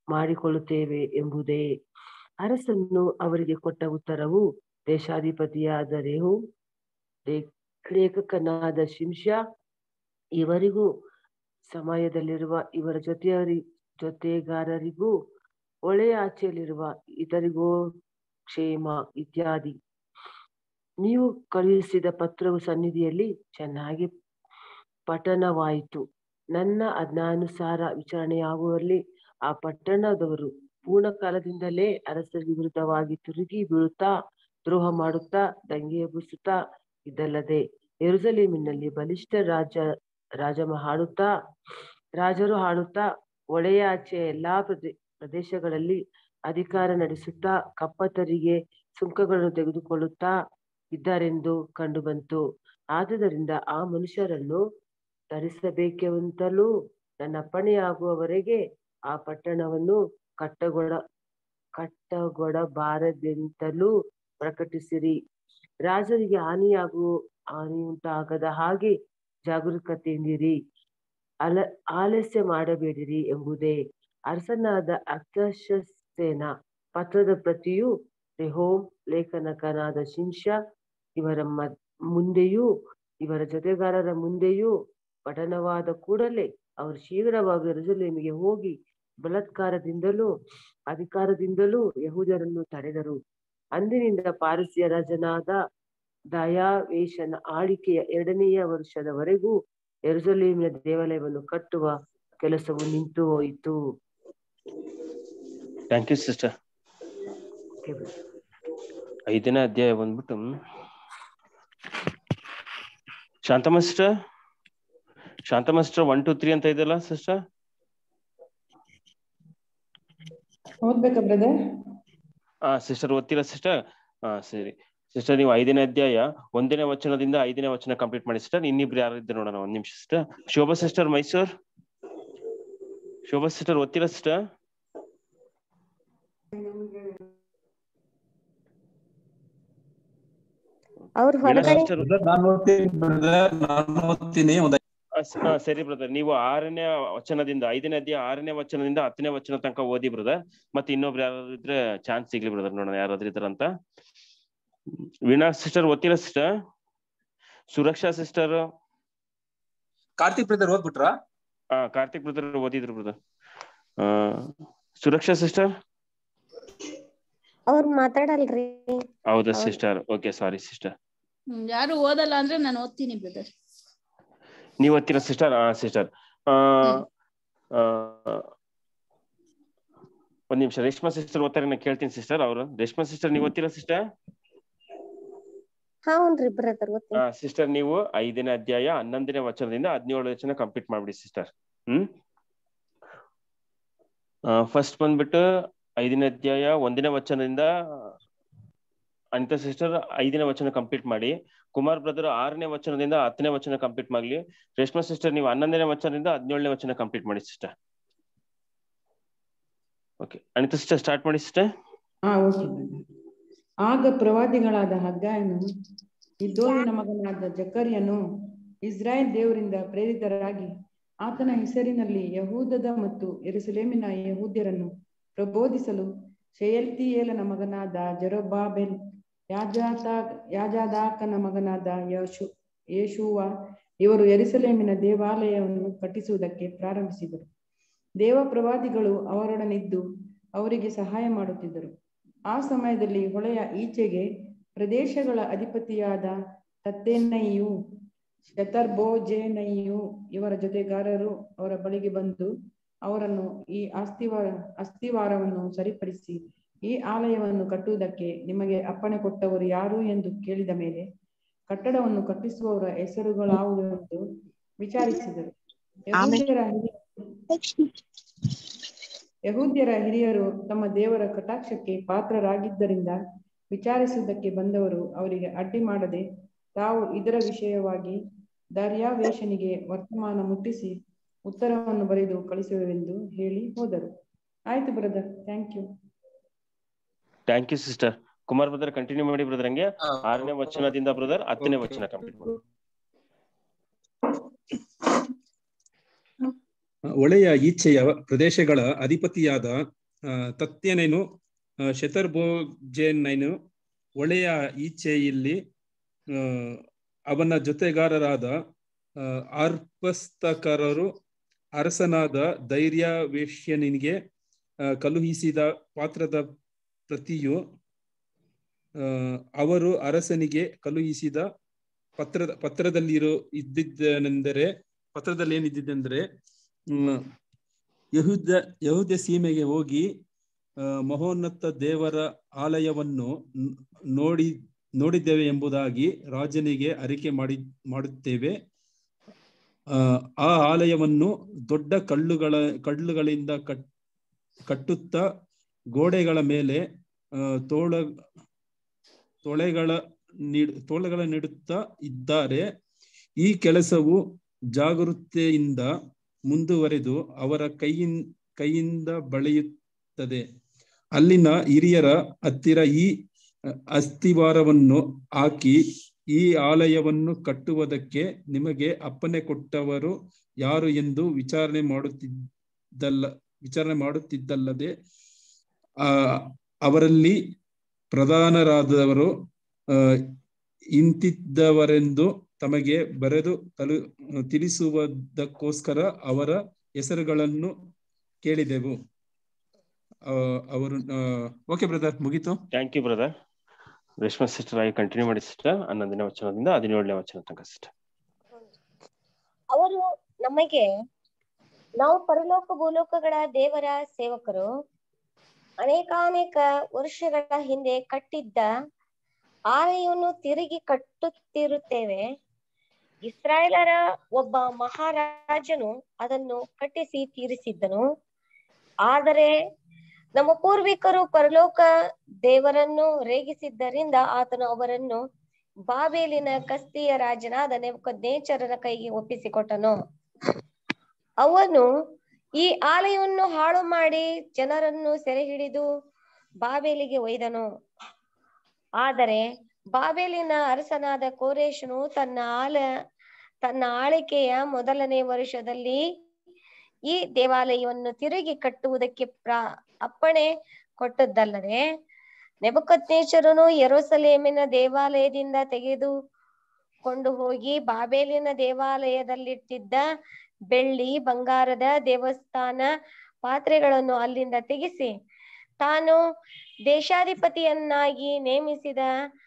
ಮಾಡಿಕೊಳ್ಳುತ್ತೇವೆ ಎಂಬುದೇ ಅರಸನ್ನು ಅವರಿಗೆ ಕೊಟ್ಟ ಉತ್ತರವು ದೇಶಾಧಿಪತಿಯಾದ ರೇಹು ಲೇ- ಲೇಖಕನಾದ ಶಿಂಷ ಇವರಿಗೂ ಸಮಯದಲ್ಲಿರುವ ಇವರ ಜೊತೆಯರಿ ಜೊತೆಗಾರರಿಗೂ ಒಳೆಯ ಆಚೆಯಲ್ಲಿರುವ ಇತರಿಗೂ ಕ್ಷೇಮ ಇತ್ಯಾದಿ ನೀವು ಕಳುಹಿಸಿದ ಪತ್ರವು ಸನ್ನಿಧಿಯಲ್ಲಿ ಚೆನ್ನಾಗಿ ಪಠನವಾಯಿತು ನನ್ನ ಅಜ್ಞಾನುಸಾರ ವಿಚಾರಣೆಯಾಗುವಲ್ಲಿ ಆ ಪಟ್ಟಣದವರು ಪೂರ್ಣ ಕಾಲದಿಂದಲೇ ಅರಸರಿಗೆ ವಿರುದ್ಧವಾಗಿ ತಿರುಗಿ ಬೀಳುತ್ತಾ ದ್ರೋಹ ಮಾಡುತ್ತಾ ದಂಗೆ ಎಬ್ಬಿಸುತ್ತಾ ಇದಲ್ಲದೆ ಯೆರೂಸಲೇಮಿನಲ್ಲಿ ಬಲಿಷ್ಠ ರಾಜ ರಾಜಮ ಹಾಡುತ್ತಾ ರಾಜರು ಹಾಡುತ್ತಾ ಒಳೆಯ ಆಚೆಯ ಎಲ್ಲಾ ಪ್ರದೇ ಪ್ರದೇಶಗಳಲ್ಲಿ ಅಧಿಕಾರ ನಡೆಸುತ್ತಾ ಕಪ್ಪತರಿಗೆ ಸುಂಕಗಳನ್ನು ತೆಗೆದುಕೊಳ್ಳುತ್ತಾ ಇದ್ದಾರೆಂದು ಕಂಡುಬಂತು ಆದುದರಿಂದ ಆ ಮನುಷ್ಯರನ್ನು ಧರಿಸಬೇಕೆಂತಲೂ ನನ್ನ ಅಪ್ಪಣೆಯಾಗುವವರೆಗೆ ಆ ಪಟ್ಟಣವನ್ನು ಕಟ್ಟಗೊಡ ಕಟ್ಟಗೊಡಬಾರದೆಂತಲೂ ಪ್ರಕಟಿಸಿರಿ ರಾಜರಿಗೆ ಹಾನಿಯಾಗುವ ಹಾನಿ ಉಂಟಾಗದ ಹಾಗೆ ಜಾಗರೂಕತೆಯಿಂದಿರಿ ಅಲ ಆಲಸ್ಯ ಮಾಡಬೇಡಿರಿ ಎಂಬುದೇ ಅರಸನಾದ ಅಕ್ಷಸೇನ ಪತ್ರದ ಪ್ರತಿಯು ರೆಹೋಮ್ ಲೇಖನಕನಾದ ಶಿಂಷ ಇವರ ಮ ಮುಂದೆಯೂ ಇವರ ಜೊತೆಗಾರರ ಮುಂದೆಯೂ ಪಠನವಾದ ಕೂಡಲೇ ಅವರು ಶೀಘ್ರವಾಗಿ ಯೆರೂಸಲೇಮಿಗೆ ಹೋಗಿ ಬಲಾತ್ಕಾರದಿಂದಲೂ ಅಧಿಕಾರದಿಂದಲೂ ಯಹೂದರನ್ನು ತಡೆದರು ಅಂದಿನಿಂದ ಪಾರಸಿಯ ರಾಜನಾದ ದಯಾವೇಶನ ಆಳಿಕೆಯ ಎರಡನೆಯ ವರ್ಷದವರೆಗೂ ಯೆರೂಸಲೇಮಿನ ದೇವಾಲಯವನ್ನು ಕಟ್ಟುವ ಕೆಲಸವು ನಿಂತು ಹೋಯಿತು ಥ್ಯಾಂಕ್ ಯು ಸಿಸ್ಟರ್ ಐದನೇ ಅಧ್ಯಾಯ ಬಂದ್ಬಿಟ್ಟು Shanthamma sister Shanthamma sister one two three ಅಂತ ಇದೆಯಲ್ಲ ಸಿಸ್ಟರ್ ಓದ್ಬೇಕಾ ಬ್ರದರ್ ಹಾ ಸಿಸ್ಟರ್ ಓದ್ತೀರಾ ಸಿಸ್ಟರ್ ಹಾ ಸರಿ ಸಿಸ್ಟರ್ ನೀವು ಐದನೇ ಅಧ್ಯಾಯ ಒಂದನೇ ವಚನದಿಂದ ಐದನೇ ವಚನ ಕಂಪ್ಲೀಟ್ ಮಾಡಿ ಸಿಸ್ಟರ್ ಇನ್ನಿಬ್ರು ಯಾರು ಇದ್ದಾರೆ ನೋಡೋಣ ಒಂದ್ ನಿಮಿಷ sister Shobha sister Mysore Shobha sister ಓದ್ತೀರಾ ಸಿಸ್ಟರ್ ಅವ್ರ ವೀಣಾ ಹೊರಗಡೆ ಸಿಸ್ಟರ್ ನಾನು ಓದ್ತೀನಿ ಬ್ರದರ್ ನಾನು ಓದ್ತೀನಿ ಒಂದು ಆ, ಸ- ಆ, ಸರಿ ಬ್ರದರ್ ನೀವು ಆರನೇ ವಚನದಿಂದ ಐದನೇ ಅಧ್ಯಾಯ ಆರನೇ ವಚನದಿಂದ ಹತ್ತನೇ ವಚನ ತನಕ ಓದಿ ಬ್ರದರ್ ಮತ್ತೆ ಇನ್ನೊಬ್ರು ಯಾರಾದ್ರೂ ಇದ್ರೆ ಚಾನ್ಸ್ ಸಿಗ್ಲಿ ಬ್ರದರ್ ನೋಡೋಣ ಯಾರಾದ್ರೂ ಇದಾರಂತ ವೀಣಾ ಸಿಸ್ಟರ್ ಓದ್ತೀರಾ sister Suraksha sister Karthik brother ಓದ್ಬಿಟ್ರಾ ಆ ಕಾರ್ತಿಕ್ ಬ್ರದರ್ ಓದಿದ್ರು ಬ್ರದರ್ ಆ ಸುರಕ್ಷಾ ಸಿಸ್ಟರ್ ಅವ್ರು ಮಾತಾಡಲ್ರಿ ಹೌದಾ ಹೌದು. Sister okay sorry sister hmm, ಯಾರು ಓದಲ್ಲ ಅಂದ್ರೆ ನಾನು ಓದ್ತೀನಿ ಬ್ರದರ್ ನೀವ್ ಓದ್ತೀರಾ ಸಿಸ್ಟರ್ ಆ ಸಿಸ್ಟರ್ ಆ ಆ, ಒಂದ್ ನಿಮಿಷ ರೇಷ್ಮಾ ಸಿಸ್ಟರ್ ಓದ್ತಾರೆ ನಾ ಕೇಳ್ತೀನಿ ಸಿಸ್ಟರ್ ಅವರು ರೇಷ್ಮಾ ಸಿಸ್ಟರ್ ನೀವ್ ಓದ್ತೀರಾ ಸಿಸ್ಟರ್ ಹಾ ಹುನ್ರಿ ಬ್ರದರ್ ಆ ಸಿಸ್ಟರ್ ನೀವು ಐದನೇ ಅಧ್ಯಾಯ ಹನ್ನೊಂದನೇ ವಚನದಿಂದ ಹದಿನೇಳು ವಚನ ಕಂಪ್ಲೀಟ್ ಮಾಡ್ಬಿಡಿ ಸಿಸ್ಟರ್ ಹ್ಮ್ ಫಸ್ಟ್ ಬಂದ್ಬಿಟ್ಟು ಐದನೇ ಅಧ್ಯಾಯ ಒಂದನೇ ವಚನದಿಂದ ಅನಿತಾ ಸಿಸ್ಟರ್ ಐದನೇ ವಚನ ಕಂಪ್ಲೀಟ್ ಮಾಡಿ ಕುಮಾರ್ ಬ್ರದರ್ ಆರನೇ ವಚನದಿಂದ ಹತ್ತನೇ ವಚನ ಕಂಪ್ಲೀಟ್ ಮಾಡ್ಲಿ ರೇಷ್ಮಾ ಸಿಸ್ಟರ್ ನೀವು ಹನ್ನೊಂದನೇ ವಚನದಿಂದ ಹದಿನೇಳನೇ ವಚನ ಕಂಪ್ಲೀಟ್ ಮಾಡಿ sister okay Anitha sister start ಮಾಡಿ ಸಿಸ್ಟರ್ ಹಾ ಓಕೆ ಬ್ರದರ್ ಆಗ ಪ್ರವಾದಿಗಳಾದ ಹಗ್ಗಾಯನು ಇದ್ದೋವಿನ ಮಗನಾದ ಜಕರ್ಯನು ಇಸ್ರಾಯೇಲ್ ದೇವರಿಂದ ಪ್ರೇರಿತರಾಗಿ ಆತನ ಹೆಸರಿನಲ್ಲಿ ಯಹೂದದ ಮತ್ತು ಯೆರೂಸಲೇಮಿನ ಯಹೂದ್ಯರನ್ನು ಪ್ರಬೋಧಿಸಲು ಶೆಯಲ್ತಿಯೇಲನ ಮಗನಾದ ಜೆರೊಬ್ಬಾಬೆಲ್ ಯಾಜಾತ ಯಾಜಾದಾಕನ ಮಗನಾದ ಯಶು ಯೇಷುವ ಇವರು ಯೆರೂಸಲೇಮಿನ ದೇವಾಲಯವನ್ನು ಕಟ್ಟಿಸುವುದಕ್ಕೆ ಪ್ರಾರಂಭಿಸಿದರು ದೇವ ಪ್ರವಾದಿಗಳು ಅವರೊಡನಿದ್ದು ಅವರಿಗೆ ಸಹಾಯ ಮಾಡುತ್ತಿದ್ದರು ಆ ಸಮಯದಲ್ಲಿ ಹೊಳೆಯ ಈಚೆಗೆ ಪ್ರದೇಶಗಳ ಅಧಿಪತಿಯಾದ ತತ್ತೇನೈಯು ಶತರ್ಬೋಜೇನೈಯು ಇವರ ಜೊತೆಗಾರರು ಅವರ ಬಳಿಗೆ ಬಂದು ಅವರನ್ನು ಈ ಅಸ್ಥಿವಾರ ಅಸ್ಥಿವಾರವನ್ನು ಸರಿಪಡಿಸಿ ಈ ಆಲಯವನ್ನು ಕಟ್ಟುವುದಕ್ಕೆ ನಿಮಗೆ ಅಪ್ಪಣೆ ಕೊಟ್ಟವರು ಯಾರು ಎಂದು ಕೇಳಿದ ಮೇಲೆ ಕಟ್ಟಡವನ್ನು ಕಟ್ಟಿಸುವವರ ಹೆಸರುಗಳಾವುದೆಂದು ವಿಚಾರಿಸಿದರು ಯಹೂದ್ಯರ ಹಿರಿಯ ಯಹೂದ್ಯರ ಹಿರಿಯರು ತಮ್ಮ ದೇವರ ಕಟಾಕ್ಷಕ್ಕೆ ಪಾತ್ರರಾಗಿದ್ದರಿಂದ ವಿಚಾರಿಸುವುದಕ್ಕೆ ಬಂದವರು ಅವರಿಗೆ ಅಡ್ಡಿ ಮಾಡದೆ ತಾವು ಇದರ ವಿಷಯವಾಗಿ ದಾರ್ಯಾವೇಶನಿಗೆ ವರ್ತಮಾನ ಮುಟ್ಟಿಸಿ ಉತ್ತರವನ್ನು ಬರೆದು ಕಳಿಸುವೆವೆಂದು ಹೇಳಿ ಹೋದರು ಆಯ್ತು brother thank you thank you sister Kumar brother continue ಮಾಡಿ ಬ್ರದರ್ ಹಂಗೆ ಆರನೇ ವಚನದಿಂದ ಬ್ರದರ್ ಹತ್ತನೇ ವಚನ ಕಂಪ್ಲೀಟ್ ಮಾಡಿ ಒಳೆಯ ಈಚೆಯ ಪ್ರದೇಶಗಳ ಅಧಿಪತಿಯಾದ ಆ, ತತ್ಯನೇನು ಆ, ಶತರ್ಬೋಜೇನೈನು ಒಳೆಯ ಈಚೆಯಲ್ಲಿ ಆ, ಅವನ ಜೊತೆಗಾರರಾದ ಆ, ಆರ್ಪಸ್ತಕರರು ಅರಸನಾದ ಧೈರ್ಯವೇಶ್ಯನಿಗೆ ಆ, ಕಳುಹಿಸಿದ ಪಾತ್ರದ ಪ್ರತಿಯು ಆ, ಅವರು ಅರಸನಿಗೆ ಕಳುಹಿಸಿದ ಪತ್ರದ ಪತ್ರದಲ್ಲಿರೋ ಇದ್ದಿದ್ದೇನೆಂದರೆ ಪತ್ರದಲ್ಲಿ ಏನಿದ್ದಿದ್ದೆಂದರೆ ಹ್ಮ್, ಯಹುದ ಯಹುದ ಸೀಮೆಗೆ ಹೋಗಿ ಆ, ಮಹೋನ್ನತ ದೇವರ ಆಲಯವನ್ನು ನ್- ನೋಡಿ ನೋಡಿದ್ದೇವೆ ಎಂಬುದಾಗಿ ರಾಜನಿಗೆ ಅರಿಕೆ ಮಾಡಿ ಮಾಡುತ್ತೇವೆ ಆ, ಆ ಆಲಯವನ್ನು ದೊಡ್ಡ ಕಳ್ಳುಗಳ ಕಳ್ಳುಗಳಿಂದ ಕಟ್ ಕಟ್ಟುತ್ತಾ ಗೋಡೆಗಳ ಮೇಲೆ ಆ, ತೋಳ ತೊಳೆಗಳ ನೀಡು ತೋಳಗಳ ನೀಡುತ್ತಾ ಇದ್ದಾರೆ ಈ ಕೆಲಸವು ಜಾಗರೂಕತೆಯಿಂದ ಮುಂದುವರೆದು ಅವರ ಕೈಯಿನ್ ಕೈಯಿಂದ ಬಳೆಯುತ್ತದೆ ಅಲ್ಲಿನ ಹಿರಿಯರ ಹತ್ತಿರ ಈ ಅಸ್ಥಿವಾರವನ್ನು ಹಾಕಿ ಈ ಆಲಯವನ್ನು ಕಟ್ಟುವುದಕ್ಕೆ ನಿಮಗೆ ಅಪ್ಪಣೆ ಕೊಟ್ಟವರು ಯಾರು ಎಂದು ವಿಚಾರಣೆ ಮಾಡುತ್ತಿದ್ದಲ್ಲ ವಿಚಾರಣೆ ಮಾಡುತ್ತಿದ್ದಲ್ಲದೆ ಆ ಅವರಲ್ಲಿ ಪ್ರಧಾನರಾದವರು ಆ, ಇಂತಿದ್ದವರೆಂದು ತಮಗೆ ಬರೆದು ತಲು ತಿಳಿಸುವುದಕ್ಕೋಸ್ಕರ ಅವರ ಹೆಸರುಗಳನ್ನು ಕೇಳಿದೆವು ಆ, ಅವರು ಓಕೆ ಬ್ರದರ್ ಮುಗೀತು thank you brother Reshma sister ಆಗಿ ಕಂಟಿನ್ಯೂ ಮಾಡಿ ಸಿಸ್ಟರ್ ಹನ್ನೊಂದನೇ ವಚನದಿಂದ ಹದಿನೇಳನೇ ವಚನ ತನಕ ಸಿಸ್ಟರ್ ಅವರು ನಮಗೆ ನಾವು ಪರಲೋಕ ಭೂಲೋಕಗಳ ದೇವರ ಸೇವಕರು ಅನೇಕಾನೇಕ ವರ್ಷಗಳ ಹಿಂದೆ ಕಟ್ಟಿದ್ದ ಆಲಯವನ್ನು ತಿರುಗಿ ಕಟ್ಟುತ್ತಿರುತ್ತೇವೆ ಇಸ್ರಾಯೇಲರ ಒಬ್ಬ ಮಹಾರಾಜನು ಅದನ್ನು ಕಟ್ಟಿಸಿ ತೀರಿಸಿದ್ದನು ಆದರೆ ನಮ್ಮ ಪೂರ್ವಿಕರು ಪರಲೋಕ ದೇವರನ್ನು ರೇಗಿಸಿದ್ದರಿಂದ ಆತನು ಅವರನ್ನು ಬಾಬೇಲಿನ ಕಸ್ತಿಯ ರಾಜನಾದ ನೆಬುಕದ್ನೇಚರನ ಕೈಗೆ ಒಪ್ಪಿಸಿಕೊಟ್ಟನು ಅವನು ಈ ಆಲಯವನ್ನು ಹಾಳು ಮಾಡಿ ಜನರನ್ನು ಸೆರೆ ಹಿಡಿದು ಬಾಬೇಲಿಗೆ ಒಯ್ದನು ಆದರೆ ಬಾಬೇಲಿನ ಅರಸನಾದ ಕೋರೇಶನು ತನ್ನ ಆಲ ತನ್ನ ಆಳಿಕೆಯ ಮೊದಲನೇ ವರ್ಷದಲ್ಲಿ ಈ ದೇವಾಲಯವನ್ನು ತಿರುಗಿ ಕಟ್ಟುವುದಕ್ಕೆ ಪ್ರಾ ಅಪ್ಪಣೆ ಕೊಟ್ಟದ್ದಲ್ಲದೆ ನೆಬಕತ್ನೇಶ್ವರನು ಯೆರೂಸಲೇಮಿನ ದೇವಾಲಯದಿಂದ ತೆಗೆದುಕೊಂಡು ಹೋಗಿ ಬಾಬೇಲಿನ ದೇವಾಲಯದಲ್ಲಿಟ್ಟಿದ್ದ ಬೆಳ್ಳಿ ಬಂಗಾರದ ದೇವಸ್ಥಾನ ಪಾತ್ರೆಗಳನ್ನು ಅಲ್ಲಿಂದ ತೆಗೆಸಿ ತಾನು ದೇಶಾಧಿಪತಿಯನ್ನಾಗಿ ನೇಮಿಸಿದ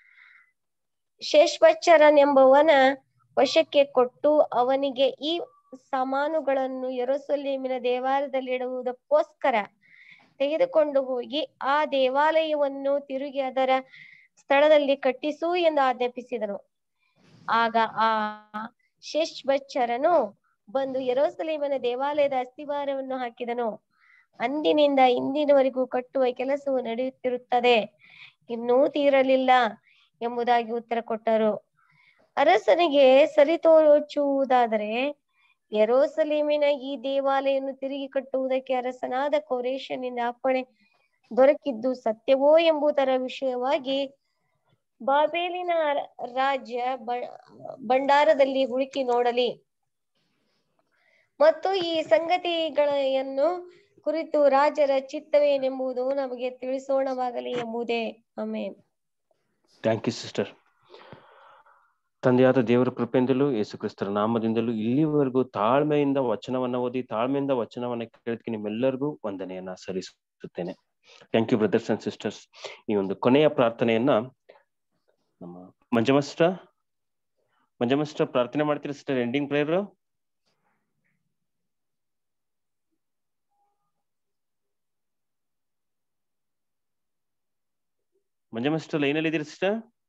ಶೇಷ್ವಚ್ಚರನೆಂಬುವನ ವಶಕ್ಕೆ ಕೊಟ್ಟು ಅವನಿಗೆ ಈ ಸಾಮಾನುಗಳನ್ನು ಯೆರೂಸಲೇಮಿನ ದೇವಾಲಯದಲ್ಲಿಡುವುದಕ್ಕೋಸ್ಕರ ತೆಗೆದುಕೊಂಡು ಹೋಗಿ ಆ ದೇವಾಲಯವನ್ನು ತಿರುಗಿ ಅದರ ಸ್ಥಳದಲ್ಲಿ ಕಟ್ಟಿಸು ಎಂದು ಆಜ್ಞಾಪಿಸಿದನು ಆಗ ಆ ಶೇಷ್ಬಚ್ಚರನು ಬಂದು ಯೆರೂಸಲೇಮಿನ ದೇವಾಲಯದ ಅಸ್ತಿವಾರವನ್ನು ಹಾಕಿದನು ಅಂದಿನಿಂದ ಇಂದಿನವರೆಗೂ ಕಟ್ಟುವ ಕೆಲಸವು ನಡೆಯುತ್ತಿರುತ್ತದೆ ಇನ್ನೂ ತೀರಲಿಲ್ಲ ಎಂಬುದಾಗಿ ಉತ್ತರ ಕೊಟ್ಟರು ಅರಸನಿಗೆ ಸರಿತೋಚುವುದಾದರೆ ಯೆರೂಸಲೇಮಿನ ಈ ದೇವಾಲಯವನ್ನು ತಿರುಗಿ ಕಟ್ಟುವುದಕ್ಕೆ ಅರಸನಾದ ಕೋರೇಶನಿಂದ ಅಪ್ಪಣೆ ದೊರಕಿದ್ದು ಸತ್ಯವೋ ಎಂಬುದರ ವಿಷಯವಾಗಿ ಬಾಬೇಲಿನ ರ- ರಾಜ್ಯ ಬ- ಭಂಡಾರದಲ್ಲಿ ಹುಡುಕಿ ನೋಡಲಿ ಮತ್ತು ಈ ಸಂಗತಿಗಳನ್ನು ಕುರಿತು ರಾಜರ ಚಿತ್ತವೇನೆಂಬುದು ನಮಗೆ ತಿಳಿಸೋಣವಾಗಲಿ ಎಂಬುದೇ ಆಮೇನ್ ಥ್ಯಾಂಕ್ ಯು ಸಿಸ್ಟರ್ ತಂದೆಯಾದ ದೇವರ ಕೃಪೆಯಿಂದಲೂ ಯೇಸು ಕ್ರಿಸ್ತರ ನಾಮದಿಂದಲೂ ಇಲ್ಲಿವರೆಗೂ ತಾಳ್ಮೆಯಿಂದ ವಚನವನ್ನ ಓದಿ ತಾಳ್ಮೆಯಿಂದ ವಚನವನ್ನ ಕೇಳೋದಕ್ಕೆ ನಿಮ್ಮೆಲ್ಲರಿಗೂ ವಂದನೆಯನ್ನ ಸಲ್ಲಿಸುತ್ತೇನೆ thank you brothers and sisters ಈ ಒಂದು ಕೊನೆಯ ಪ್ರಾರ್ಥನೆಯನ್ನ ನಮ್ಮ ಮಂಜಮ್ಮ ಸಿಸ್ಟರ್ ಮಂಜಮ್ಮ ಸಿಸ್ಟರ್ ಪ್ರಾರ್ಥನೆ ಮಾಡ್ತೀರಾ sister ending prayer Manjamma sister ಲೈನಲ್ಲಿ ಇದೀರಿ ಸಿಸ್ಟರ್